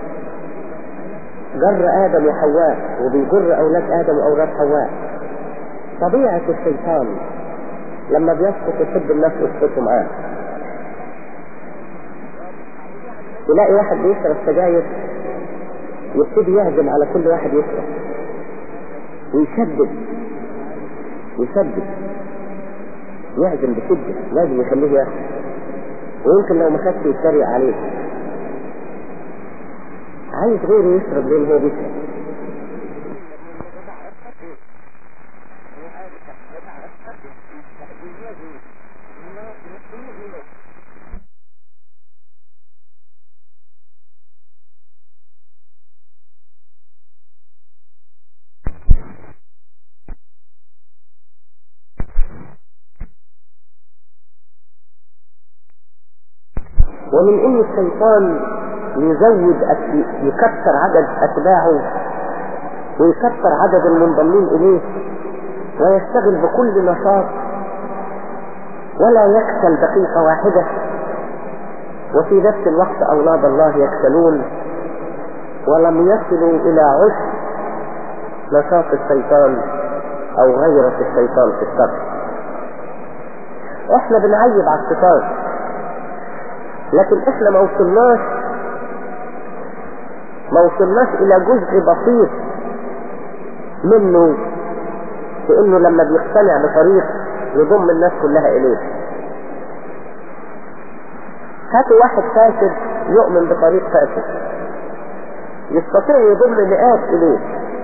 جر آدم وحواء وبيجر أولاد آدم وأولاد حواء طبيعة الشيطان لما بيسقط يحب الناس يسقطوا معاه يلاقي واحد بيشرب سجاير يبتدي يهجم على كل واحد يشرب ويشدد يشدد يهجم بشدة لازم يخليه ياخد ويمكن لو ما خدش يتريق عليه عايز غيره يشرب زي ما هو بيشرب ومن ان الشيطان يزود يكثر عدد اتباعه ويكثر عدد المنضمين اليه ويشتغل بكل نشاط ولا يكسل دقيقة واحدة وفي نفس الوقت اولاد الله يكسلون ولم يصلوا الى عشق نشاط الشيطان او غيرة الشيطان في الشر احنا بنعيب على الشيطان لكن احنا ما وصلناش ما وصلناش الى جزء بسيط منه في انه لما بيقتنع بطريق يضم الناس كلها اليه هاتوا واحد فاسد يؤمن بطريق فاسد يستطيع يضم مئات اليه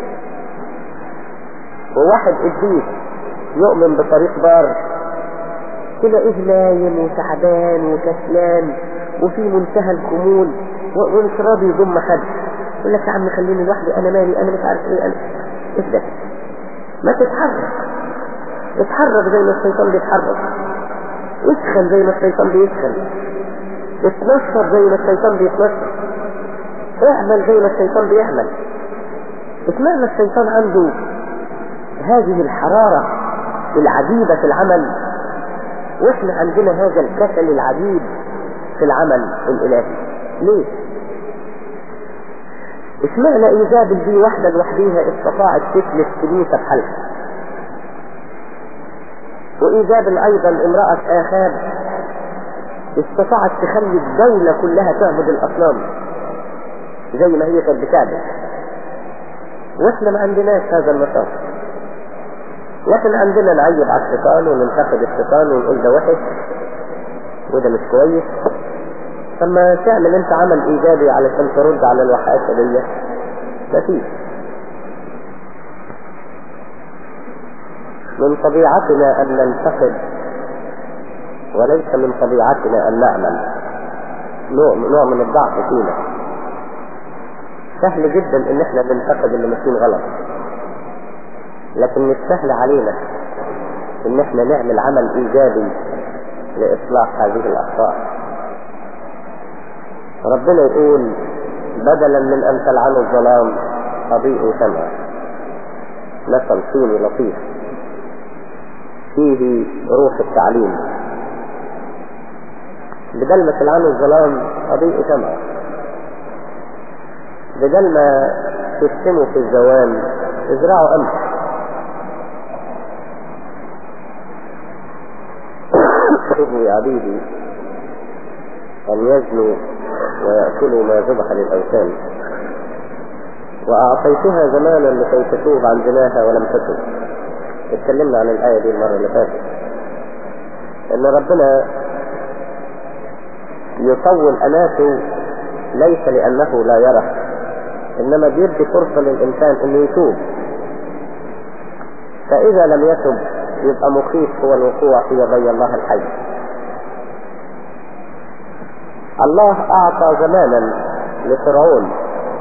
وواحد قديس يؤمن بطريق بار تلاقيه نايم وتعبان وكسلان وفي منتهى الخمول ومش راضي يضم حد يقول لك يا عم خليني لوحدي انا مالي انا مش عارف ايه انا اهدى ما تتحرك اتحرك زي ما الشيطان بيتحرك اسخن زي ما الشيطان بيسخن اتنشر زي ما الشيطان بيتنشر اعمل زي ما الشيطان بيعمل اشمعنى الشيطان عنده هذه الحرارة العجيبة في العمل واحنا عندنا هذا الكسل العجيب في العمل الالهي ليه اشمعنى ايجاب دي واحدة لوحديها استطاعت تكلف كنيسة بحالها وايجاب ايضا امرأة اخاب استطاعت تخلي الدولة كلها تعبد الأصنام زي ما هي كانت بتعبد واحنا ما عندناش هذا النشاط لكن عندنا نعيب على الشيطان وننتقد الشيطان ونقول ده وحش وده مش كويس لما تعمل انت عمل ايجابي علشان ترد على الوحاشة دي مفيش من طبيعتنا ان ننتقد وليس من طبيعتنا ان نعمل نوع, نوع من الضعف فينا سهل جدا ان احنا ننتقد اللي ماشيين غلط لكن مش سهل علينا ان احنا نعمل عمل ايجابي لاصلاح هذه الاخطاء ربنا يقول بدلا من ان تلعنوا الظلام اضيئوا سمعا مثل صيني لطيف فيه روح التعليم بدل ما تلعنوا الظلام اضيئوا سمعا بدل ما تشتموا في الزوال ازرعوا امس خذوا يا عبيدي أن يزنوا ويأكلوا ما ذبح للأوثان وأعطيتها زمانا لكي تتوب عن زناها ولم تتوب اتكلمنا عن الآية دي المرة اللي فاتت إن ربنا يطول أناته ليس لأنه لا يرى إنما بيدي فرصة للإنسان إنه يتوب فإذا لم يتب يبقى مخيف هو الوقوع في يدي الله الحي الله أعطى زمانا لفرعون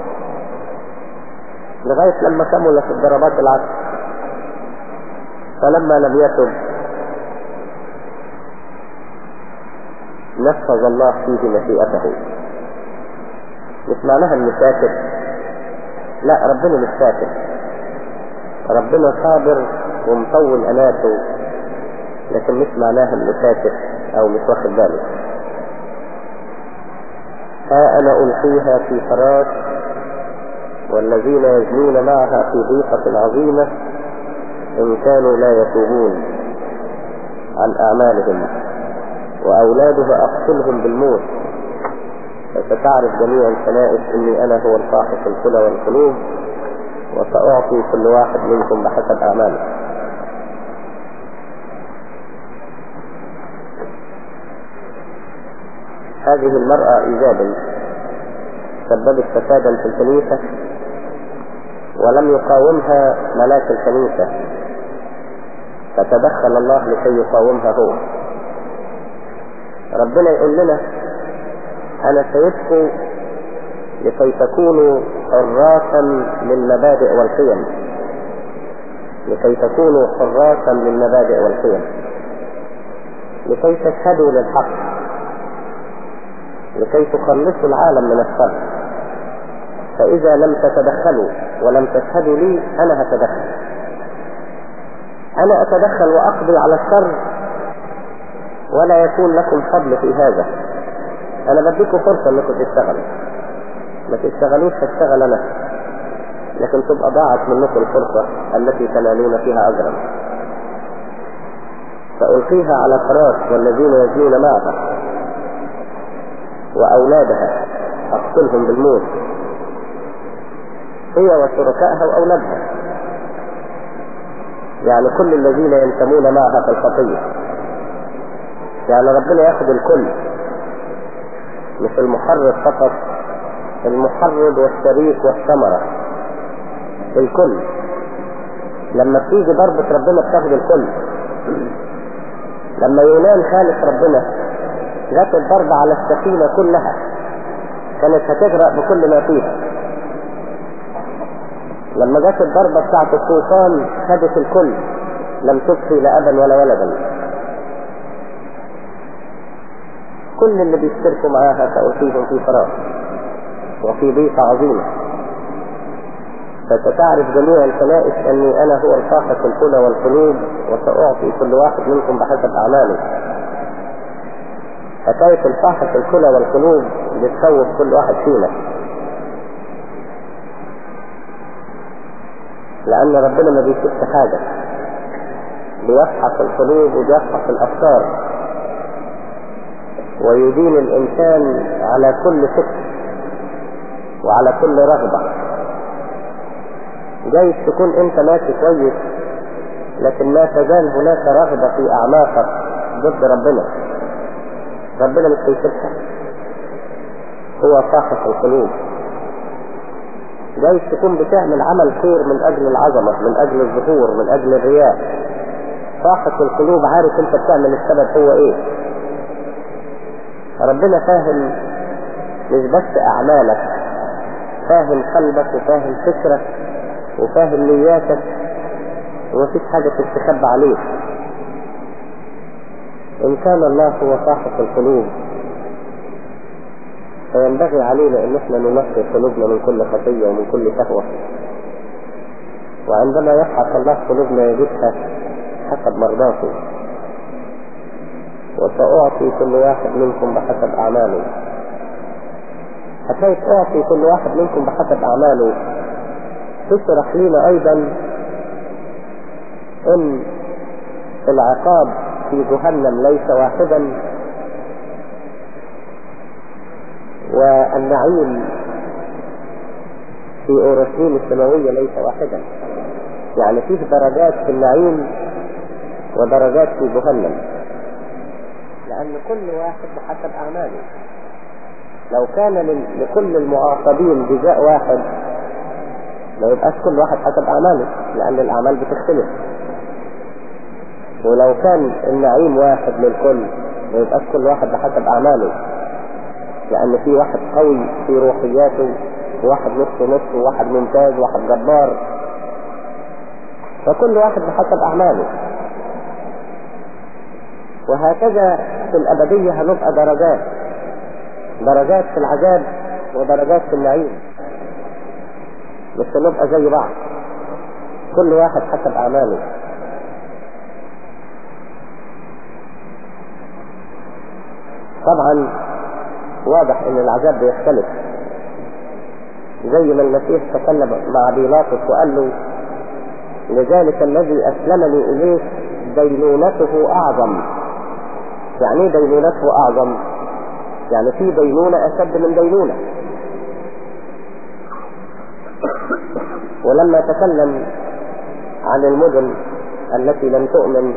لغاية لما كملت الضربات العشر فلما لم يتب نفذ الله فيه مشيئته مش معناها انه ساكت لا ربنا مش ساكت ربنا صابر ومطول اناته لكن مش معناها انه ساكت او مش واخد باله ها انا القيها في فراش والذين يزنون معها في ضيقة عظيمة ان كانوا لا يتوبون عن اعمالهم واولادها اقتلهم بالموت فستعرف جميع الكنائس اني انا هو الفاحش الكلى والقلوب وسأعطي كل واحد منكم بحسب أعماله هذه المرأة إيجابا سببت فسادا في الكنيسة ولم يقاومها ملاك الكنيسة فتدخل الله لكي يقاومها هو ربنا يقول لنا أنا سيدكم لكي تكونوا حراسا للمبادئ والقيم لكي تكونوا حراسا للمبادئ والقيم لكي تشهدوا للحق لكي تخلصوا العالم من الشر فإذا لم تتدخلوا ولم تشهدوا لي أنا هتدخل أنا أتدخل وأقضي على الشر ولا يكون لكم فضل في هذا أنا بديكم فرصة أنكم تشتغلوا ما تشتغلوش هشتغل أنا لكن تبقى ضاعت منكم الفرصة التي تنالون فيها أجرا فألقيها على فراش والذين يزنون معها وأولادها أقتلهم بالموت هي وشركائها وأولادها يعني كل الذين ينتمون معها في الخطية يعني ربنا ياخد الكل مش المحرض فقط المحرض والشريك والثمرة الكل لما بتيجي ضربة ربنا بتاخد الكل لما يونان خالف ربنا جت الضربة على السفينة كلها كانت هتغرق بكل ما فيها لما جت الضربة بتاعت الطوفان خدت الكل لم تبقي لا أبا ولا ولدا كل اللي بيشتركوا معاها سألقيهم في فراغ وفي ضيقة عظيمة فستعرف جميع الكنائس أني أنا هو الفاحش الكلى والقلوب وسأعطي كل واحد منكم بحسب أعماله حكاية الفاحش الكلى والقلوب بتخوف كل واحد فينا لأن ربنا ما بيسيبش حاجة بيفحص القلوب وبيفحص الأفكار ويدين الإنسان على كل فكر وعلى كل رغبة جايز تكون انت ماشي كويس لكن ما تزال هناك رغبة في اعماقك ضد ربنا ربنا مش هيسيبها هو صاحب القلوب جايز تكون بتعمل عمل خير من اجل العظمة من اجل الظهور من اجل الرياء صاحب القلوب عارف انت بتعمل السبب هو ايه ربنا فاهم مش بس اعمالك فاهم قلبك وفاهم فكرك وفاهم نياتك ومفيش حاجة تستخبى عليك إن كان الله هو صاحب القلوب فينبغي علينا أن احنا ننقي قلوبنا من كل خطية ومن كل شهوة وعندما يفحص الله قلوبنا يجدها حسب مرضاته وسأعطي كل واحد منكم بحسب أعماله حكاية أعطي كل واحد منكم بحسب أعماله تشرح لنا أيضا أن العقاب في جهنم ليس واحدا والنعيم في أورشليم السماوية ليس واحدا يعني فيه درجات في النعيم ودرجات في جهنم لأن كل واحد بحسب أعماله لو كان لكل المعاقبين جزاء واحد ما يبقاش كل واحد حسب أعماله لأن الأعمال بتختلف ولو كان النعيم واحد للكل ما يبقاش كل واحد بحسب أعماله لأن في واحد قوي في روحياته وواحد نص نص وواحد ممتاز وواحد جبار فكل واحد بحسب أعماله وهكذا في الأبدية هنبقى درجات درجات في العذاب ودرجات في النعيم مش هنبقى زي بعض كل واحد حسب أعماله طبعا واضح ان العذاب بيختلف زي ما المسيح تكلم مع بيلاطس وقال له لذلك الذي اسلمني اليك دينونته اعظم يعني ايه دينونته اعظم يعني في دينونة اشد من دينونة ولما تكلم عن المدن التي لم تؤمن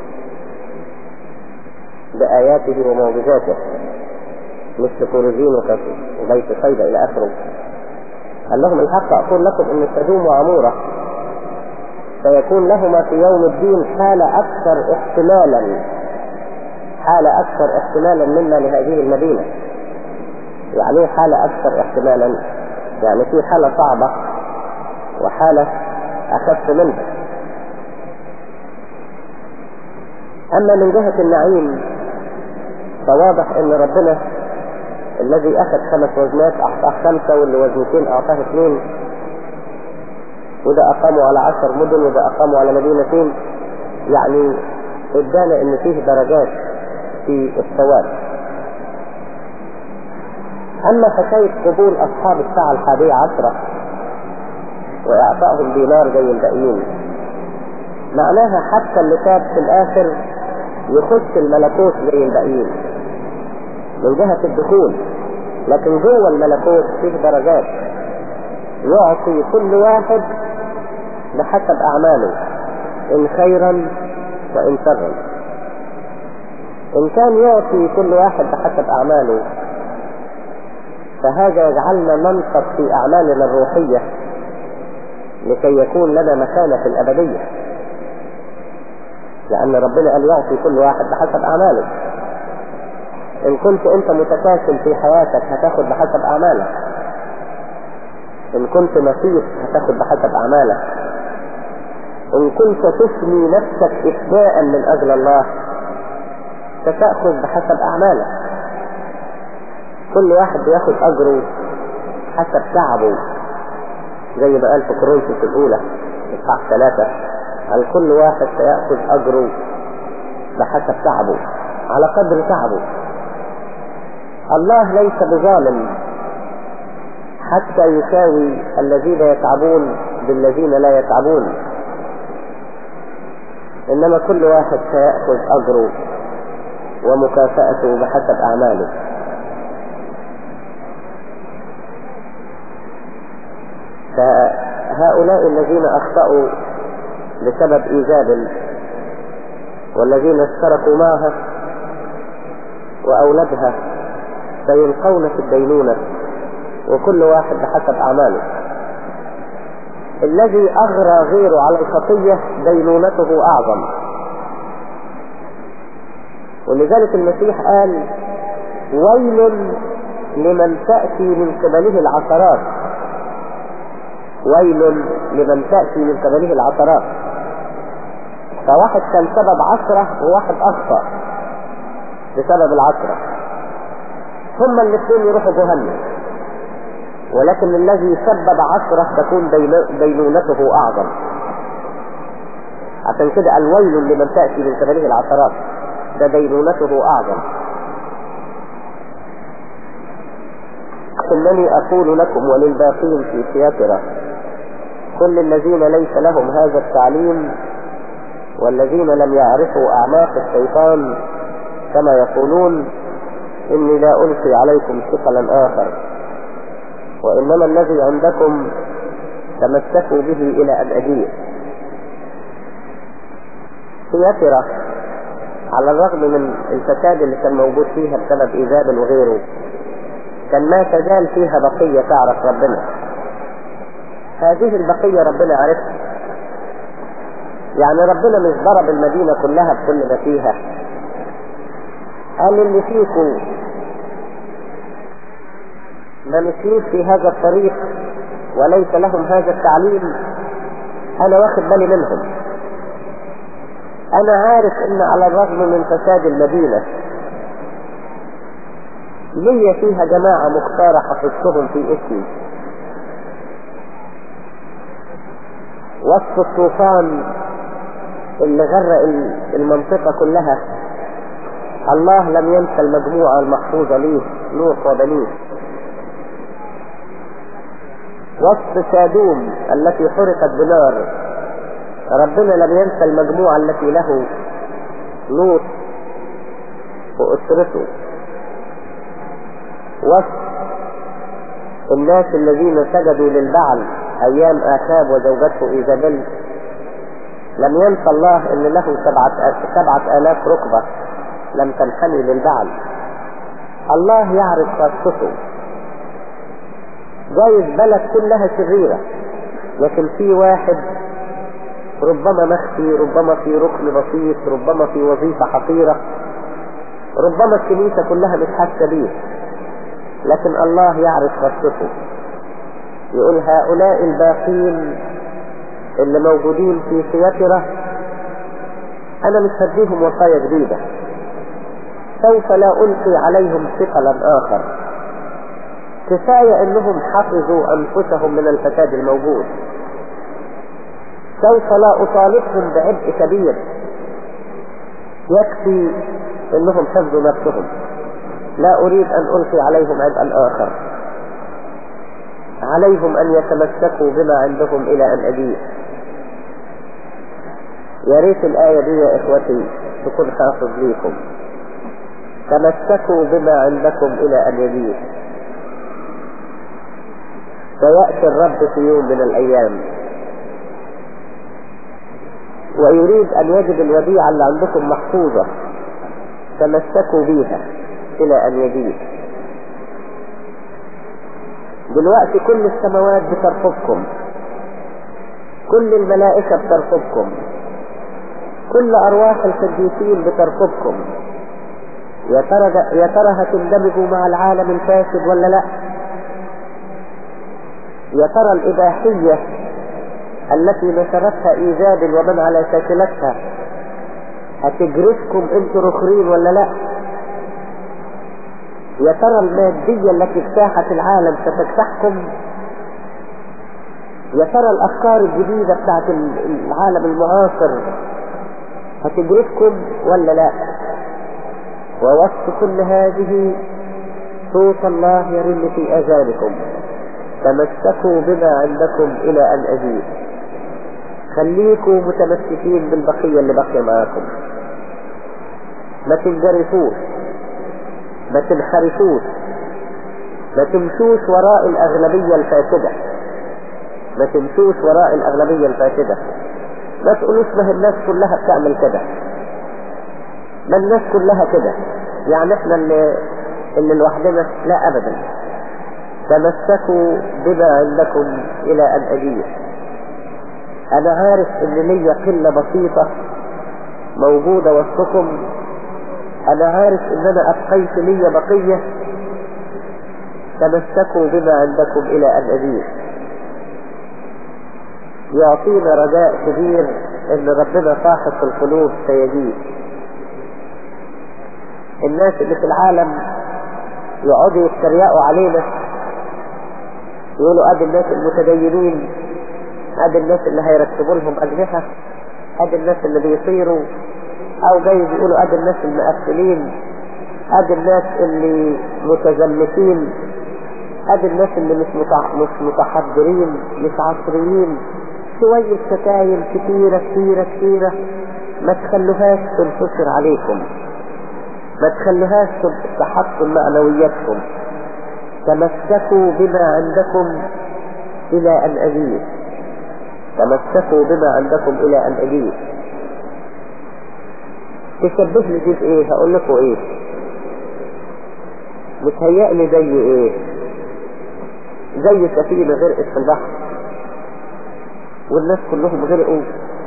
بآياته ومعجزاته مثل كورزين وبيت صيدا إلى آخره قال لهم الحق أقول لكم أن سدوم وعمورة سيكون لهما في يوم الدين حالة أكثر احتمالا حالة أكثر احتمالا منا لهذه المدينة يعني حالة أكثر احتمالا يعني في حالة صعبة وحالة أخف منها أما من جهة النعيم فواضح أن ربنا الذي أخذ خمس وزنات أعطاه خمسة واللي وزنتين أعطاه اثنين وده أقاموا على عشر مدن وده أقاموا على مدينتين يعني ادانا ان فيه درجات في الثواب اما حكاية قبول اصحاب الساعة الحادية عشرة واعطائهم دينار زي الباقيين معناها حتى اللي تاب في الاخر يخش الملكوت زي الباقيين من جهة الدخول لكن جوه الملكوت فيه درجات يعطي كل واحد بحسب اعماله ان خيرا وان شرا ان كان يعطي كل واحد بحسب اعماله فهذا يجعلنا ننشط في اعمالنا الروحية لكي يكون لنا مكانة في الابدية لان ربنا قال يعطي كل واحد بحسب اعماله ان كنت انت متكاسل في حياتك هتاخد بحسب اعمالك ان كنت نشيط هتاخد بحسب اعمالك ان كنت تفني نفسك افداء من اجل الله ستأخذ بحسب اعمالك كل واحد بياخد اجره حسب تعبه زي ما قال في كورنثوس الاولى اصحاح ثلاثة قال كل واحد سيأخذ اجره بحسب تعبه على قدر تعبه الله ليس بظالم حتى يساوي الذين يتعبون بالذين لا يتعبون انما كل واحد سيأخذ اجره ومكافأته بحسب أعماله فهؤلاء الذين أخطأوا بسبب إيجاب والذين اشتركوا معها وأولادها سيلقون في الدينونة وكل واحد بحسب أعماله الذي أغرى غيره على الخطية دينونته أعظم ولذلك المسيح قال ويل لمن تأتي من قبله العثرات ويل لمن تأتي من قبله العثرات فواحد كان سبب عثرة وواحد أخطأ بسبب العثرة ثم الاثنين يروحوا جهنم ولكن الذي سبب عثرة تكون دينونته أعظم عشان كده الويل لمن تأتي من قبله العثرات ده دينونته أعظم إنني أقول لكم وللباقين في سياطرة كل الذين ليس لهم هذا التعليم والذين لم يعرفوا أعماق الشيطان كما يقولون إني لا ألقي عليكم ثقلا آخر وإنما الذي عندكم تمسكوا به إلى أن أجيء سياسرة على الرغم من الفساد اللي كان موجود فيها بسبب إيجاب وغيره كان ما تزال فيها بقية تعرف ربنا هذه البقية ربنا عرفها يعني ربنا مش ضرب المدينة كلها بكل ما فيها قال اللي فيكم ما مشيوش في هذا الطريق وليس لهم هذا التعليم انا واخد بالي منهم انا عارف ان على الرغم من فساد المدينة ليا فيها جماعة مختارة حفظتهم في اسمي وسط الطوفان اللي غرق المنطقة كلها الله لم ينسى المجموعة المحفوظة ليه نوح وبنيه وسط سادوم التي حرقت بنار ربنا لم ينسى المجموعة التي له لوط وأسرته وسط الناس الذين سجدوا للبعل أيام آخاب وزوجته إيزابيل لم ينسى الله ان له سبعة, سبعة آلاف ركبة لم تنحني للبعل الله يعرف خاصته جايز بلد كلها شريرة لكن في واحد ربما مخفي ربما في ركن بسيط ربما في وظيفة حقيرة ربما الكنيسة كلها مش حاسة بيه لكن الله يعرف خاصته يقول هؤلاء الباقين اللي موجودين في سياترة انا مش هديهم وصايا جديدة سوف لا القي عليهم ثقلا اخر كفاية انهم حفظوا انفسهم من الفساد الموجود سوف لا اطالبهم بعبء كبير يكفي انهم حفظوا نفسهم لا اريد ان القي عليهم عبئا اخر عليهم ان يتمسكوا بما عندهم الى ان اجيء يا ريت الآية دي يا إخوتي تكون حافظ ليكم تمسكوا بما عندكم إلى أن يجيء سيأتي الرب في يوم من الأيام ويريد أن يجد الوديعة اللي عندكم محفوظة تمسكوا بيها إلى أن يجيء دلوقتي كل السماوات بترفضكم كل الملائكة بترفضكم كل أرواح القديسين بترفضكم يا ترى يا ترى هتندمجوا مع العالم الفاسد ولا لا؟ يا ترى الإباحية التي نشرتها إيجاد ومن على شاكلتها هتجرفكم انتوا رخرين ولا لا؟ يا ترى المادية التي اجتاحت العالم ستجتاحكم يا ترى الأفكار الجديدة بتاعت العالم المعاصر هتدرككم ولا لا ووصف كل هذه صوت الله يرن في اذانكم تمسكوا بما عندكم الى ان اجيب خليكم متمسكين بالبقية اللي بقي معاكم ما تنجرفوش ما تنحرفوش ما تمشوش وراء الأغلبية الفاسدة ما تمشوش وراء الأغلبية الفاسدة ما تقولوش ما الناس كلها بتعمل كده ما الناس كلها كده يعني احنا اللي, اللي لوحدنا لا أبدا تمسكوا بما عندكم إلى أن أجيب أنا عارف إن ليا قلة بسيطة موجودة وسطكم أنا عارف إن أنا أبقيت لي بقية تمسكوا بما عندكم إلى أن أجيب يعطينا رجاء كبير إن ربنا صاحب في القلوب سيجيب الناس اللي في العالم يقعدوا يتريقوا علينا يقولوا ادي الناس المتدينين ادي الناس اللي هيركبوا لهم اجنحه ادي الناس اللي بيطيروا او جايز يقولوا ادي الناس المقفلين ادي الناس اللي متزمتين ادي الناس اللي مش مش متحضرين مش عصريين شوية شتايم كتيرة كتيرة كتيرة ما تخلوهاش تنتصر عليكم ما تخلوهاش تحطم معنوياتكم تمسكوا بما عندكم إلى أن أجيب تمسكوا بما عندكم إلى أن أجيب تشبه لي دي بإيه هقول لكم إيه متهيألي زي إيه زي سفينة غرقت في البحر والناس كلهم غرقوا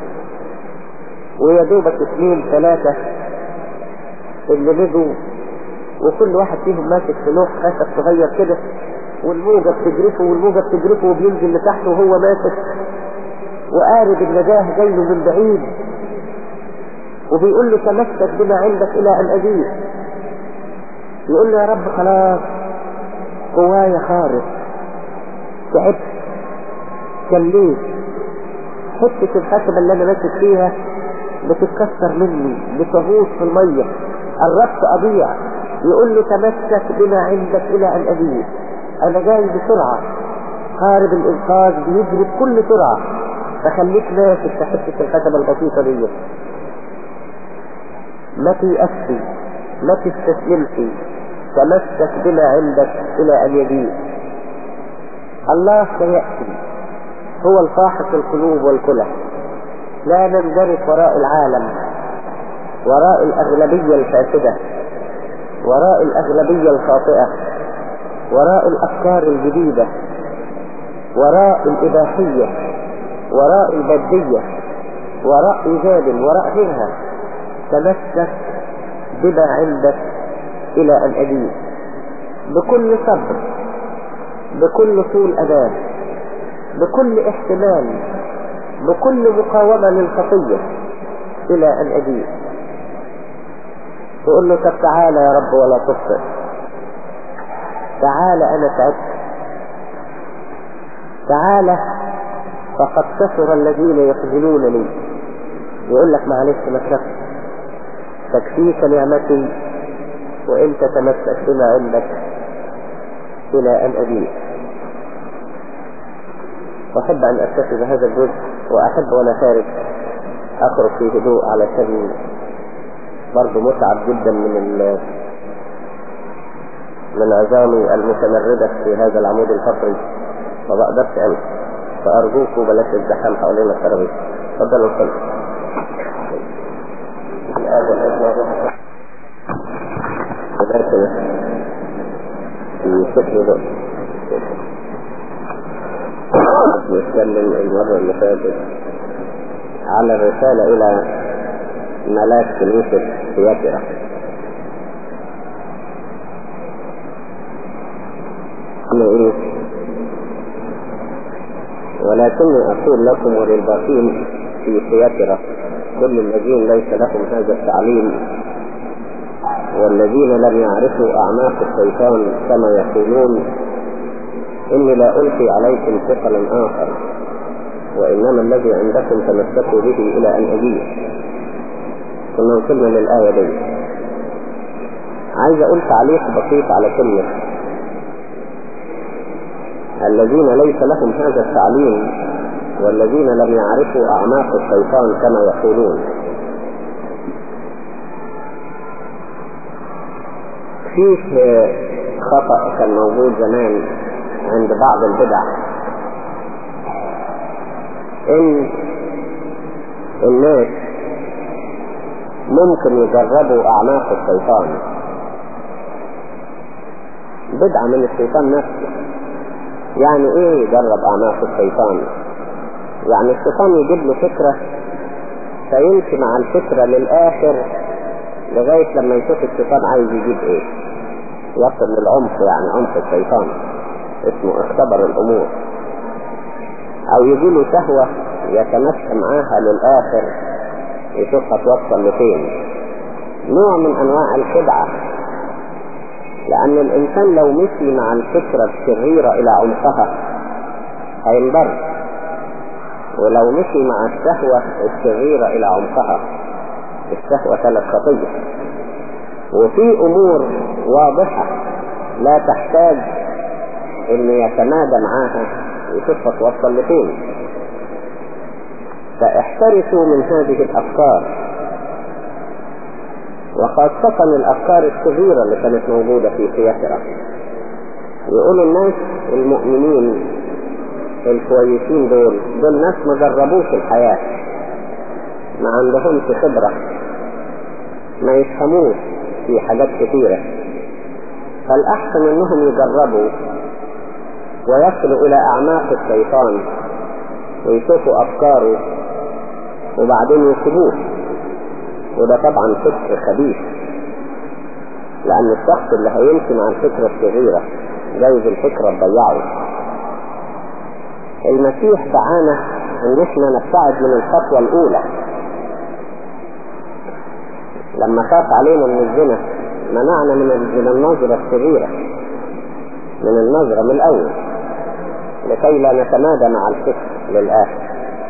ويا دوبك اثنين ثلاثة اللي نجوا وكل واحد فيهم ماسك في لوح خشب صغير كده والموجة بتجرفه والموجة بتجرفه وبينزل لتحت وهو ماسك وقارب النجاة جاي له من بعيد وبيقول له تمسك بما عندك إلى أن أجيب يقول له يا رب خلاص قوايا خارج تعبت كليت حتة الخشبة اللي أنا ماسك فيها بتتكسر مني بتغوص في المية قربت أضيع يقول له تمسك بما عندك إلى أن أجيب أنا جاي بسرعة قارب الإنقاذ بيجري بكل سرعة فخليك ماسك في حتة الخشبة البسيطة دي ما تيأسي ما تستسلمش تمسك بما عندك إلى أن يجيب الله سيأتي هو الفاحص القلوب والكلى لا ننجرف وراء العالم وراء الأغلبية الفاسدة وراء الأغلبية الخاطئة وراء الأفكار الجديدة وراء الإباحية وراء البدية وراء إيجاد وراء غيرها تمسك بما عندك إلى أن أجيب بكل صبر بكل طول أمان بكل احتمال بكل مقاومة للخطية إلى أن أجيب تقول له طب تعالى يا رب ولا تخطئ تعالى أنا تعبت تعالى فقد كثر الذين يخذلونني يقول لك معلش ما تخافش تكفيك نعمتي وانت تمسك بما عندك الى ان ابيك واحب ان اكتفي بهذا الجزء واحب وانا خارج اخرج في هدوء علشان برضه متعب جدا من ال من عظامي المتمردة في هذا العمود الفقري ما بقدرش امشي فارجوكوا بلاش الزحام حوالين الترابيزه اتفضلوا صلوا الآب والابن والروح وذلك في شكل ذو نتكلم المرة اللي فاتت على الرسالة إلى ملاك كنيسة سياترة إيه ولكني أقول لكم وللباقين في سياترة كل الذين ليس لهم هذا التعليم والذين لم يعرفوا أعماق الشيطان كما يقولون إني لا ألقي عليكم ثقلا آخر وإنما الذي عندكم تمسكوا به إلى أن أجيب كنا وصلنا للآية دي عايز أقول تعليق بسيط على كلمة الذين ليس لهم هذا التعليم والذين لم يعرفوا أعماق الشيطان كما يقولون فيه خطأ كان موجود زمان عند بعض البدع ان الناس ممكن يجربوا اعماق الشيطان بدعة من الشيطان نفسه يعني ايه يجرب اعماق الشيطان يعني الشيطان يجيب له فكرة فيمشي مع الفكرة للاخر لغاية لما يشوف الشيطان عايز يجيب ايه يصل للعمق يعني عمق الشيطان اسمه اختبر الامور او يجيله شهوة يتمشى معاها للاخر يشوفها توصل لفين نوع من انواع الخدعة لان الانسان لو مشي مع الفكرة الشريرة الى عمقها هينضر ولو مشي مع الشهوة الشريرة الى عمقها الشهوة ثلاث خطية وفي امور واضحة لا تحتاج ان يتمادى معاها يشوفها توصل لفين فاحترسوا من هذه الافكار وخاصة الافكار الشريرة اللي كانت موجودة في سياسرة يقولوا الناس المؤمنين الكويسين دول دول ناس ما جربوش الحياة ما عندهمش خبرة ما يفهموش في حاجات كثيرة فالأحسن أنهم يجربوا ويصلوا إلى أعماق الشيطان ويشوفوا أفكاره وبعدين يسيبوه وده طبعا فكر خبيث لأن الشخص اللي هيمشي مع الفكرة الشريرة جايز الفكرة تضيعه المسيح دعانا ان احنا نبتعد من الخطوة الاولى لما خاف علينا من الزنا منعنا من من النظرة الشريرة من النظرة من الاول لكي لا نتمادى مع الفكر للاخر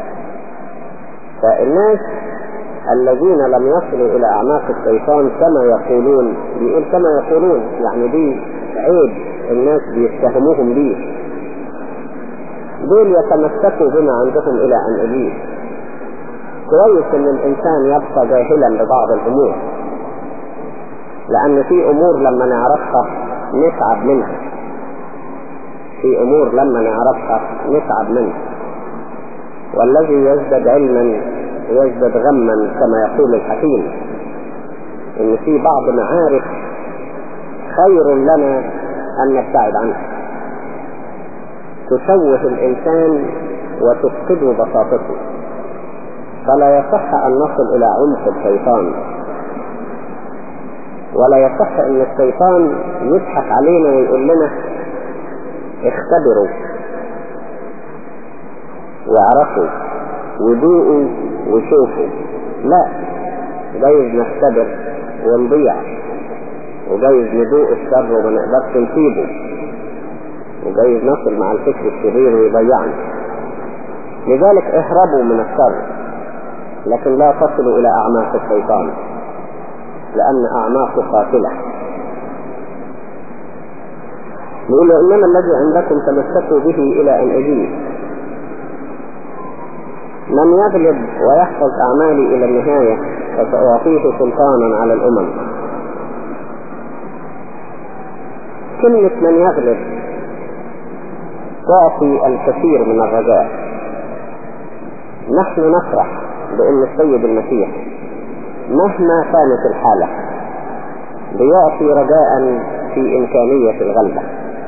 فالناس الذين لم يصلوا الى اعماق الشيطان كما يقولون بيقول كما يقولون يعني دي عيب الناس بيتهموهم بيه دول يتمسكوا بما عندهم الى ان اجيب كويس ان الانسان يبقى جاهلا ببعض الامور لان في امور لما نعرفها نتعب منها في امور لما نعرفها نتعب منها والذي يزداد علما يزداد غما كما يقول الحكيم ان في بعض معارف خير لنا ان نبتعد عنها تشوه الإنسان وتفقده بساطته فلا يصح أن نصل إلى عمق الشيطان ولا يصح أن الشيطان يضحك علينا ويقول لنا اختبروا واعرفوا وذوقوا وشوفوا لا جايز نختبر ونضيع وجايز ندوق الشر وما نقدرش نسيبه وجايز نصل مع الفكر الشرير ويضيعنا لذلك اهربوا من الشر لكن لا تصلوا الى اعماق الشيطان لان اعماقه قاتلة يقول انما الذي عندكم تمسكوا به الى ان اجيب من يغلب ويحفظ اعمالي الى النهاية فسأعطيه سلطانا على الامم كلمة من يغلب تعطي الكثير من الرجاء نحن نفرح بأن السيد المسيح مهما كانت الحالة بيعطي رجاء في إمكانية الغلبة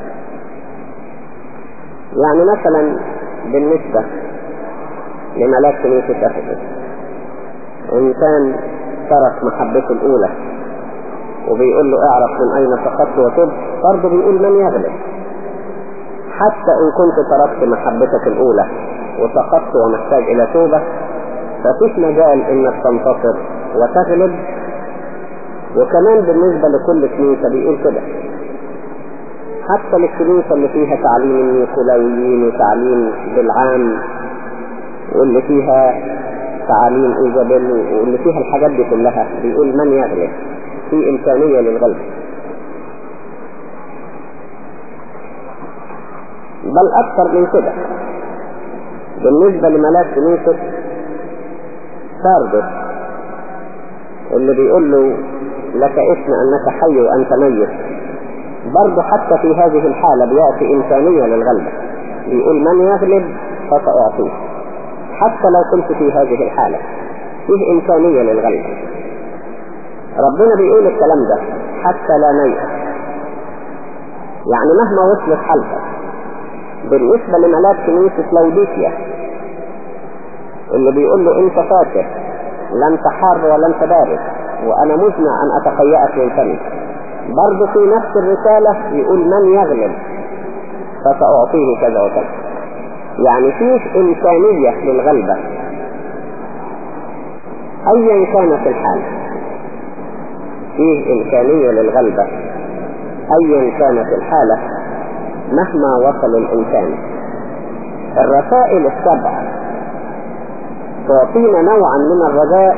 يعني مثلا بالنسبة لملاك كنيسة أفسس إنسان ترك محبته الأولى وبيقول له اعرف من أين سقطت وتب برضه بيقول من يغلب حتى إن كنت تركت محبتك الأولى وسقطت ومحتاج إلى توبة ففيش مجال إنك تنتصر وتغلب وكمان بالنسبة لكل كنيسة بيقول كده حتى للكنيسة اللي فيها تعليم النيكولاويين وتعليم بالعام واللي فيها تعاليم ايزابيل واللي فيها الحاجات دي كلها بيقول من يغلب في امكانية للغلب بل اكثر من كده بالنسبة لملاك كنيسة ساردس اللي بيقول له لك اسم أنك حي وأنت ميت برضه حتى في هذه الحالة بيأتي إمكانية للغلبة بيقول من يغلب فسأعطيه حتى لو كنت في هذه الحالة فيه إمكانية للغلبة ربنا بيقول الكلام ده حتى لا نيأس يعني مهما وصلت حالتك بالنسبة لملاك كنيسة لوديكيا اللي بيقول له انت فاتح لن تحار ولن تبارد وانا مزنع ان اتقيأك من فمي برضه في نفس الرسالة يقول من يغلب فسأعطيه كذا وكذا يعني فيه إمكانية للغلبة أيا كانت الحال فيه إمكانية للغلبة أيا كانت الحالة مهما وصل الإنسان الرسائل السبع تعطينا نوعا من الرجاء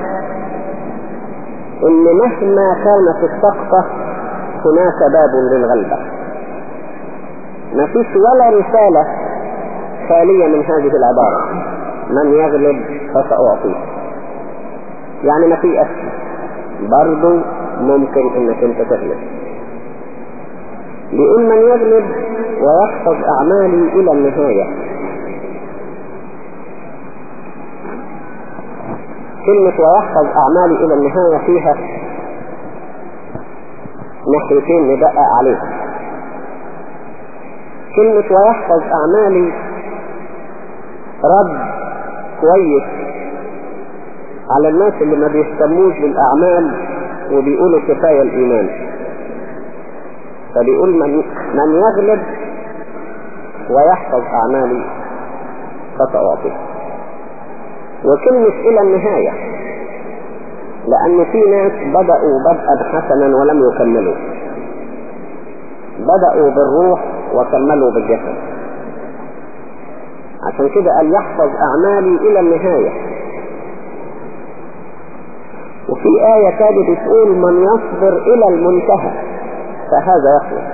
ان مهما كانت السقطة هناك باب للغلبة ما فيش ولا رسالة خالية من هذه العبارة من يغلب فسأعطيه يعني ما في أسف برضو ممكن انك انت تغلب بيقول من يغلب ويحفظ اعمالي الى النهاية كلمة ويحفظ اعمالي الى النهاية فيها ناحيتين ندقق عليها كلمة ويحفظ اعمالي رد كويس على الناس اللي ما بيهتموش بالاعمال وبيقولوا كفاية الايمان فبيقول من, من يغلب ويحفظ اعمالي فسأعطيه وكلمة الى النهاية لان في ناس بدأوا بدءا حسنا ولم يكملوا بدأوا بالروح وكملوا بالجسد عشان كده قال يحفظ اعمالي الى النهاية وفي آية تانية بتقول من يصبر الى المنتهى فهذا يخلص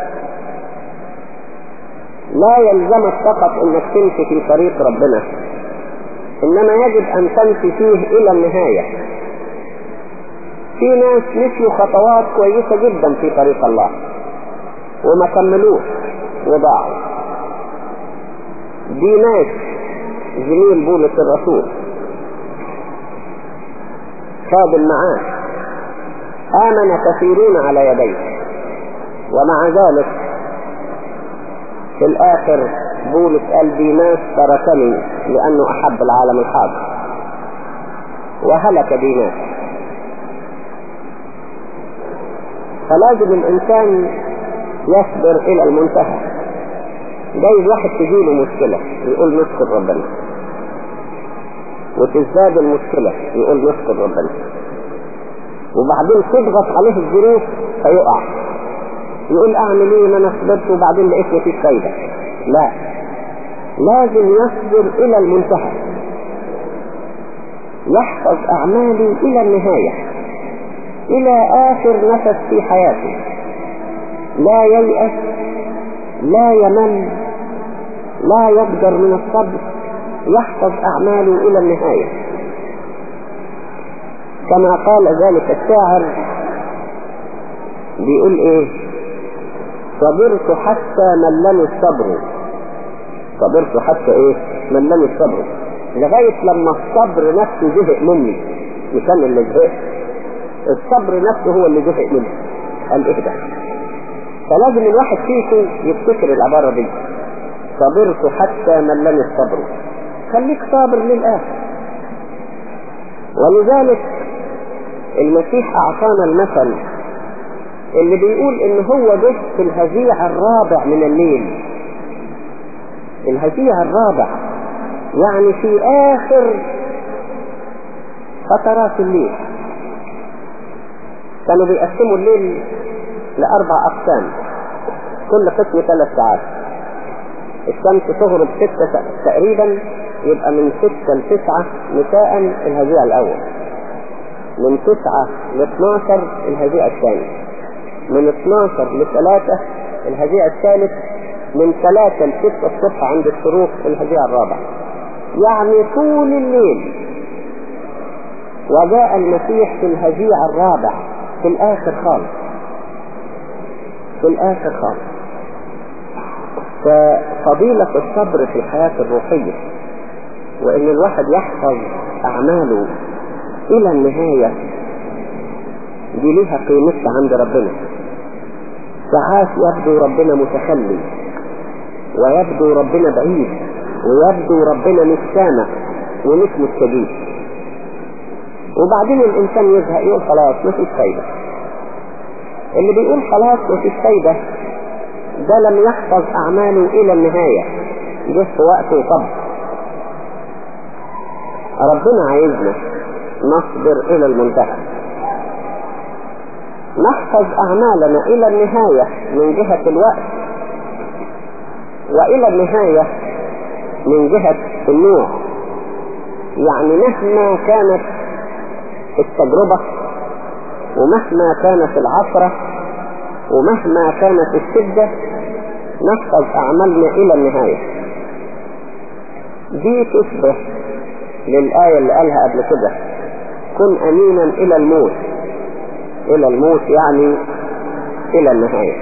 لا يلزمك فقط انك تمشي في طريق ربنا انما يجب ان تمشي فيه الى النهاية في ناس مشيوا خطوات كويسة جدا في طريق الله وما كملوش وضاعوا دي ناس زميل بولس الرسول خادم معاه آمن كثيرون على يديه ومع ذلك في الآخر بولس قال ديناس تركني لأنه أحب العالم الحاضر وهلك ديناس فلازم الإنسان يصبر إلى المنتهى جايز واحد تجيله مشكلة يقول نشكر ربنا وتزداد المشكلة يقول نشكر ربنا وبعدين تضغط عليه الظروف فيقع يقول اعمل ايه ما انا صبرت وبعدين لقيت مفيش فايدة لا لازم يصبر الى المنتهى يحفظ اعمالي الى النهاية الى اخر نفس في حياته لا ييأس لا يمل لا يقدر من الصبر يحفظ اعماله الى النهاية كما قال ذلك الشاعر بيقول ايه صبرت حتى ملني الصبر صبرت حتى ايه ملني الصبر لغاية لما الصبر نفسه زهق مني مش انا اللي زهقت الصبر نفسه هو اللي زهق مني قال ايه ده فلازم الواحد فيكم يفتكر العبارة دي صبرت حتى ملني الصبر خليك صابر للآخر ولذلك المسيح أعطانا المثل اللي بيقول ان هو ده في الهزيع الرابع من الليل الهزيع الرابع يعني في اخر فترات الليل كانوا بيقسموا الليل لاربع اقسام كل قسم ثلاث ساعات الشمس تغرب ستة تقريبا يبقى من ستة لتسعة مساء الهزيع الاول من تسعة ل 12 الهزيع الثاني من 12 ل 3 الهزيع الثالث من 3 ل 6 الصبح عند الشروق الهزيع الرابع يعني طول الليل وجاء المسيح في الهزيع الرابع في الاخر خالص في الاخر خالص ففضيلة الصبر في الحياة الروحية وان الواحد يحفظ اعماله الى النهاية دي ليها قيمتها عند ربنا ساعات يبدو ربنا متخلي ويبدو ربنا بعيد ويبدو ربنا مش سامع ومش مستجيب وبعدين الانسان يزهق يقول خلاص مفيش فايدة اللي بيقول خلاص مفيش فايدة ده لم يحفظ اعماله الى النهاية جه في وقت وطب ربنا عايزنا نصبر الى المنتهى نحفظ اعمالنا الى النهاية من جهة الوقت والى النهاية من جهة النوع يعني مهما كانت التجربة ومهما كانت العثرة ومهما كانت الشدة نحفظ أعمالنا إلى النهاية دي تشبه للآية اللي قالها قبل كده كن أمينا إلى الموت إلى الموت يعني إلى النهاية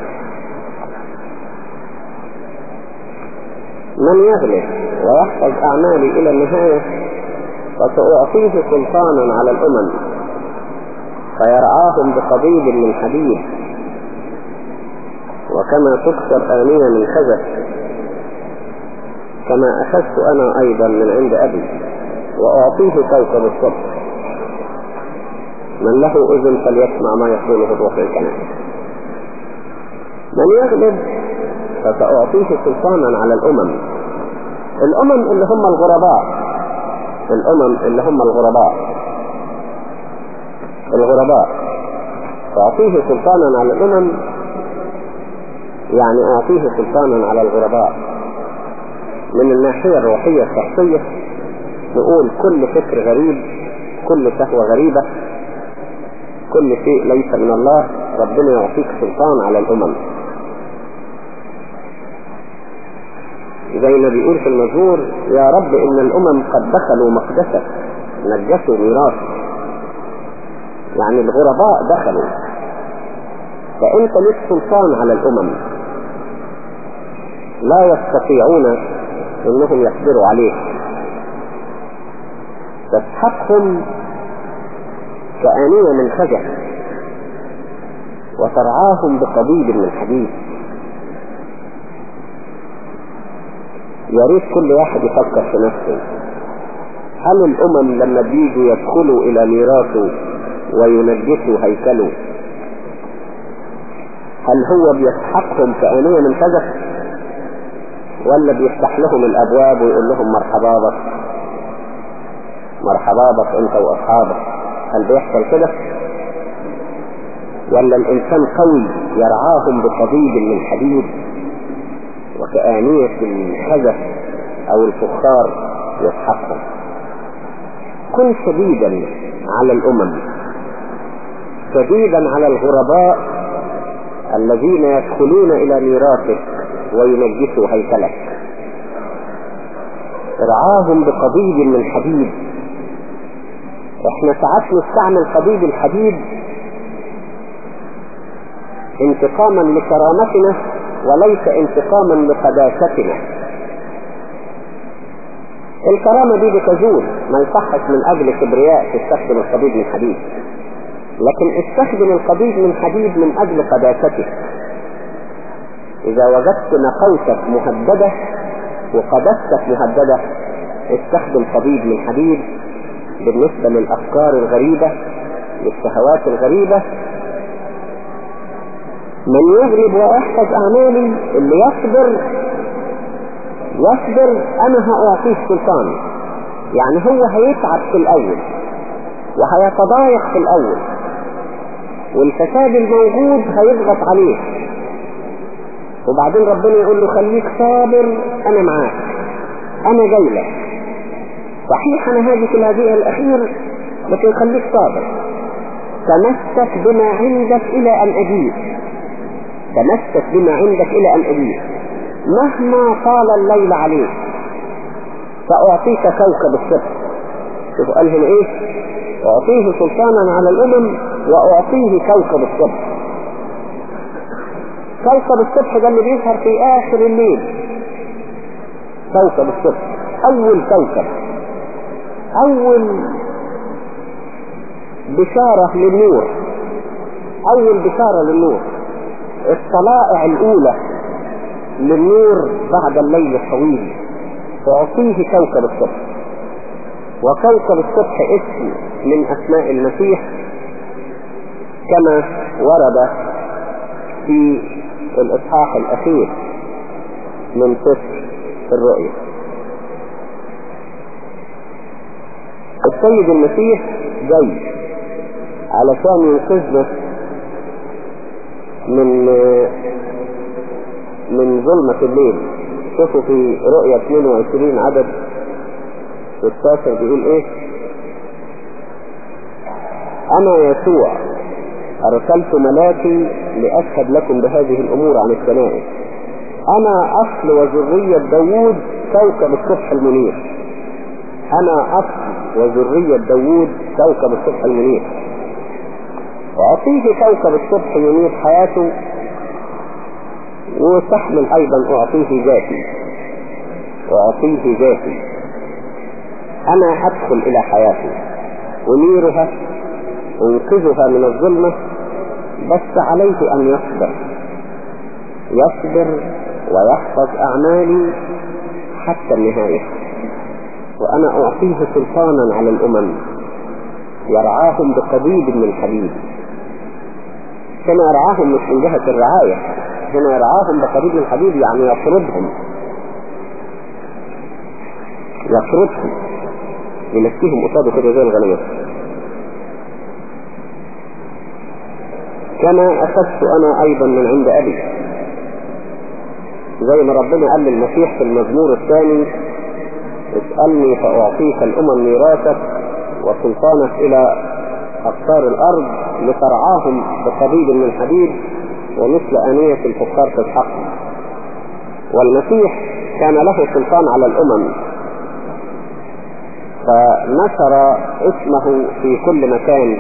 من يغلب ويحفظ أعمالي إلى النهاية فسأعطيه سلطانا على الأمم فيرعاهم بقضيب من حديد وكما تكسر آنية من خزف كما أخذت أنا أيضا من عند أبي وأعطيه كوكب الصبح من له إذن فليسمع ما يقوله الروح الكنائس من يغلب فسأعطيه سلطانا على الأمم الأمم اللي هم الغرباء الأمم اللي هم الغرباء الغرباء فأعطيه سلطانا على الأمم يعني أعطيه سلطانا على الغرباء من الناحية الروحية الشخصية نقول كل فكر غريب كل شهوة غريبة كل شيء ليس من الله ربنا يعطيك سلطان على الأمم زي ما بيقول في المزمور يا رب إن الأمم قد دخلوا مقدسك نجسوا ميراث يعني الغرباء دخلوا فأنت لك سلطان على الأمم لا يستطيعون انهم يقدروا عليه تسحقهم كآنية من خجل وترعاهم بقبيل من حديد يا ريت كل واحد يفكر في نفسه هل الأمم لما بيجوا يدخلوا إلى ميراثه وينجسوا هيكله هل هو بيسحقهم كآنية من خزف ولا بيفتح لهم الأبواب ويقول لهم مرحبا بك مرحبا بك أنت وأصحابك هل بيحصل كده ولا الإنسان قوي يرعاهم بقضيب من حديد وكآنية الخزف أو الفخار يسحقهم كن شديدا على الأمم شديدا على الغرباء الذين يدخلون إلى ميراثك وينجسوا هيكلك رعاهم بقضيب من حديد احنا ساعات نستعمل قضيب الحديد انتقاما لكرامتنا وليس انتقاما لقداستنا الكرامة دي بتزول ما يصحش من اجل كبرياء تستخدم القضيب من حديد لكن استخدم القضيب من حديد من اجل قداستك اذا وجدت نقوتك مهددة وقدستك مهددة استخدم قضيب من حديد بالنسبة للافكار الغريبة للشهوات الغريبة من يغلب ويحفظ اعمالي اللي يصبر يصبر انا هاعطيه سلطان يعني هو هيتعب في الاول وهيتضايق في الاول والفساد الموجود هيضغط عليه وبعدين ربنا يقول له خليك صابر انا معاك انا جاي لك صحيح انا هاجي في الهديئة الاخير لكن خليك صابر تمسك بما عندك الى ان اجيب تمسك بما عندك الى ان اجيب مهما طال الليل عليك سأعطيك كوكب الصبح شوف قال هنا ايه اعطيه سلطانا على الامم وأعطيه كوكب الصبح كوكب الصبح ده اللي بيظهر في آخر الليل كوكب الصبح أول كوكب أول بشارة للنور أول بشارة للنور الطلائع الأولى للنور بعد الليل الطويل تعطيه كوكب الصبح وكوكب الصبح اسم من أسماء المسيح كما ورد في الإصحاح الأخير من سفر الرؤيا السيد المسيح جاي علشان ينقذنا من من ظلمة الليل شوفوا في رؤية 22 عدد 16 بيقول ايه انا يسوع ارسلت ملاكي لاشهد لكم بهذه الامور عن السماء انا اصل وذرية داوود كوكب الصبح المنير انا اصل وذرية داوود كوكب الصبح المنير واعطيه كوكب الصبح ينير حياته وتحمل ايضا اعطيه ذاتي اعطيه ذاتي انا ادخل الى حياته انيرها انقذها من الظلمة بس عليه ان يصبر يصبر ويحفظ اعمالي حتى النهاية وانا اعطيه سلطانا على الامم يرعاهم بقضيب من حديد هنا يرعاهم مش من جهة الرعاية هنا يرعاهم بقضيب من حديد يعني يطردهم يطردهم يمسيهم قصاده كده زي الغنمات كما أخذت أنا أيضا من عند أبي زي ما ربنا قال للمسيح في المزمور الثاني اسألني فأعطيك الأمم ميراثك وسلطانك إلى أقطار الأرض لترعاهم بقبيل من حديد ومثل آنية الفقار في الحق والمسيح كان له سلطان على الأمم فنشر اسمه في كل مكان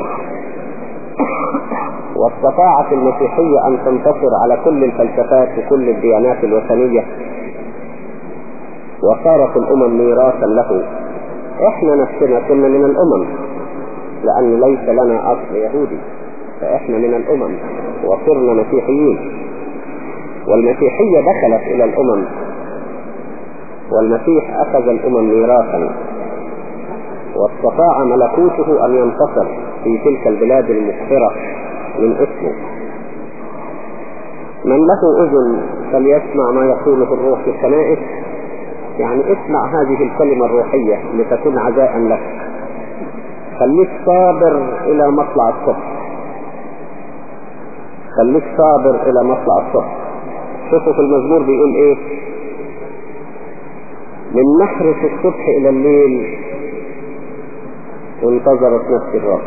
واستطاعت المسيحية أن تنتصر على كل الفلسفات وكل الديانات الوثنية وصارت الأمم ميراثا له احنا نفسنا كنا من الأمم لأن ليس لنا أصل يهودي فإحنا من الأمم وصرنا مسيحيين والمسيحية دخلت إلى الأمم والمسيح أخذ الأمم ميراثا واستطاع ملكوته أن ينتصر في تلك البلاد المسخرة من اسمه من له أذن فليسمع ما يقوله الروح في الكنائس يعني اسمع هذه الكلمة الروحية لتكون عزاء لك خليك صابر إلى مطلع الصبح خليك صابر إلى مطلع الصبح شوفوا في المزمور بيقول إيه من محرس الصبح إلى الليل انتظرت نفس الرب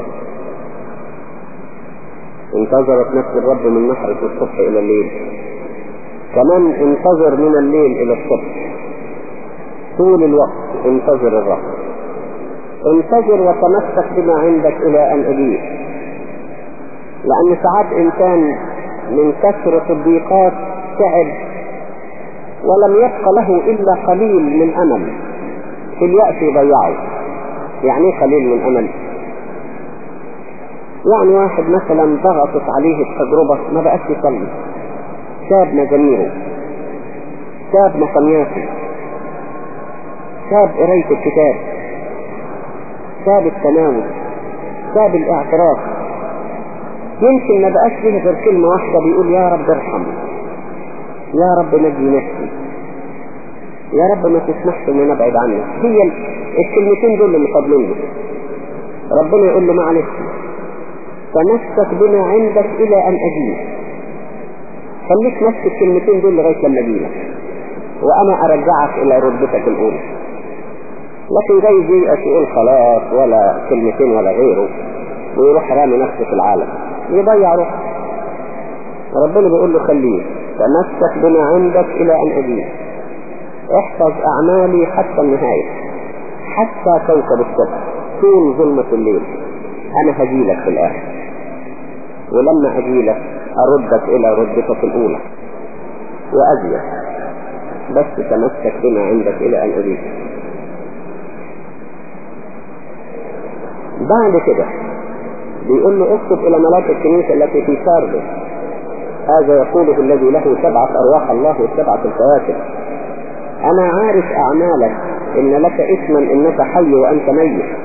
انتظرت نفس الرب من محرس الصبح إلى الليل كمان انتظر من الليل إلى الصبح طول الوقت انتظر الرب انتظر وتمسك بما عندك إلى أن أجيب لأن ساعات إنسان من كثرة الضيقات تعب ولم يبق له إلا قليل من أمل في اليأس يضيعه يعني ايه قليل من أمل يعني واحد مثلا ضغطت عليه التجربة ما بقاش يصلي ساب مزاميره ساب مقامياته ساب قراية الكتاب ساب التناول ساب الاعتراف يمكن ما بقاش فيه غير كلمة واحدة بيقول يا رب ارحم يا رب نجي نفسي يا رب ما تسمحش ان انا ابعد عنك هي الكلمتين دول اللي فاضلين له ربنا يقول له معلش تمسك بما عندك الى ان اجيب خليك نفس الكلمتين دول لغايه لما اجيلك وانا ارجعك الى رتبتك الاولى لكن جاي يجي يقول خلاص ولا كلمتين ولا غيره ويروح رامي نفسه في العالم يضيع روحه ربنا بيقول له خليه تمسك بما عندك الى ان اجيب احفظ اعمالي حتى النهاية حتى كوكب الصبح طول ظلمة الليل انا هجيلك في الاخر ولما أجيلك أردك إلى ردتك الأولى وأزيد بس تمسك بما عندك إلى أن أجيك بعد كده بيقول له اكتب إلى ملاك الكنيسة التي في ساردس هذا يقوله الذي له سبعة أرواح الله والسبعة الكواكب أنا عارف أعمالك إن لك اسما إنك حي وأنت ميت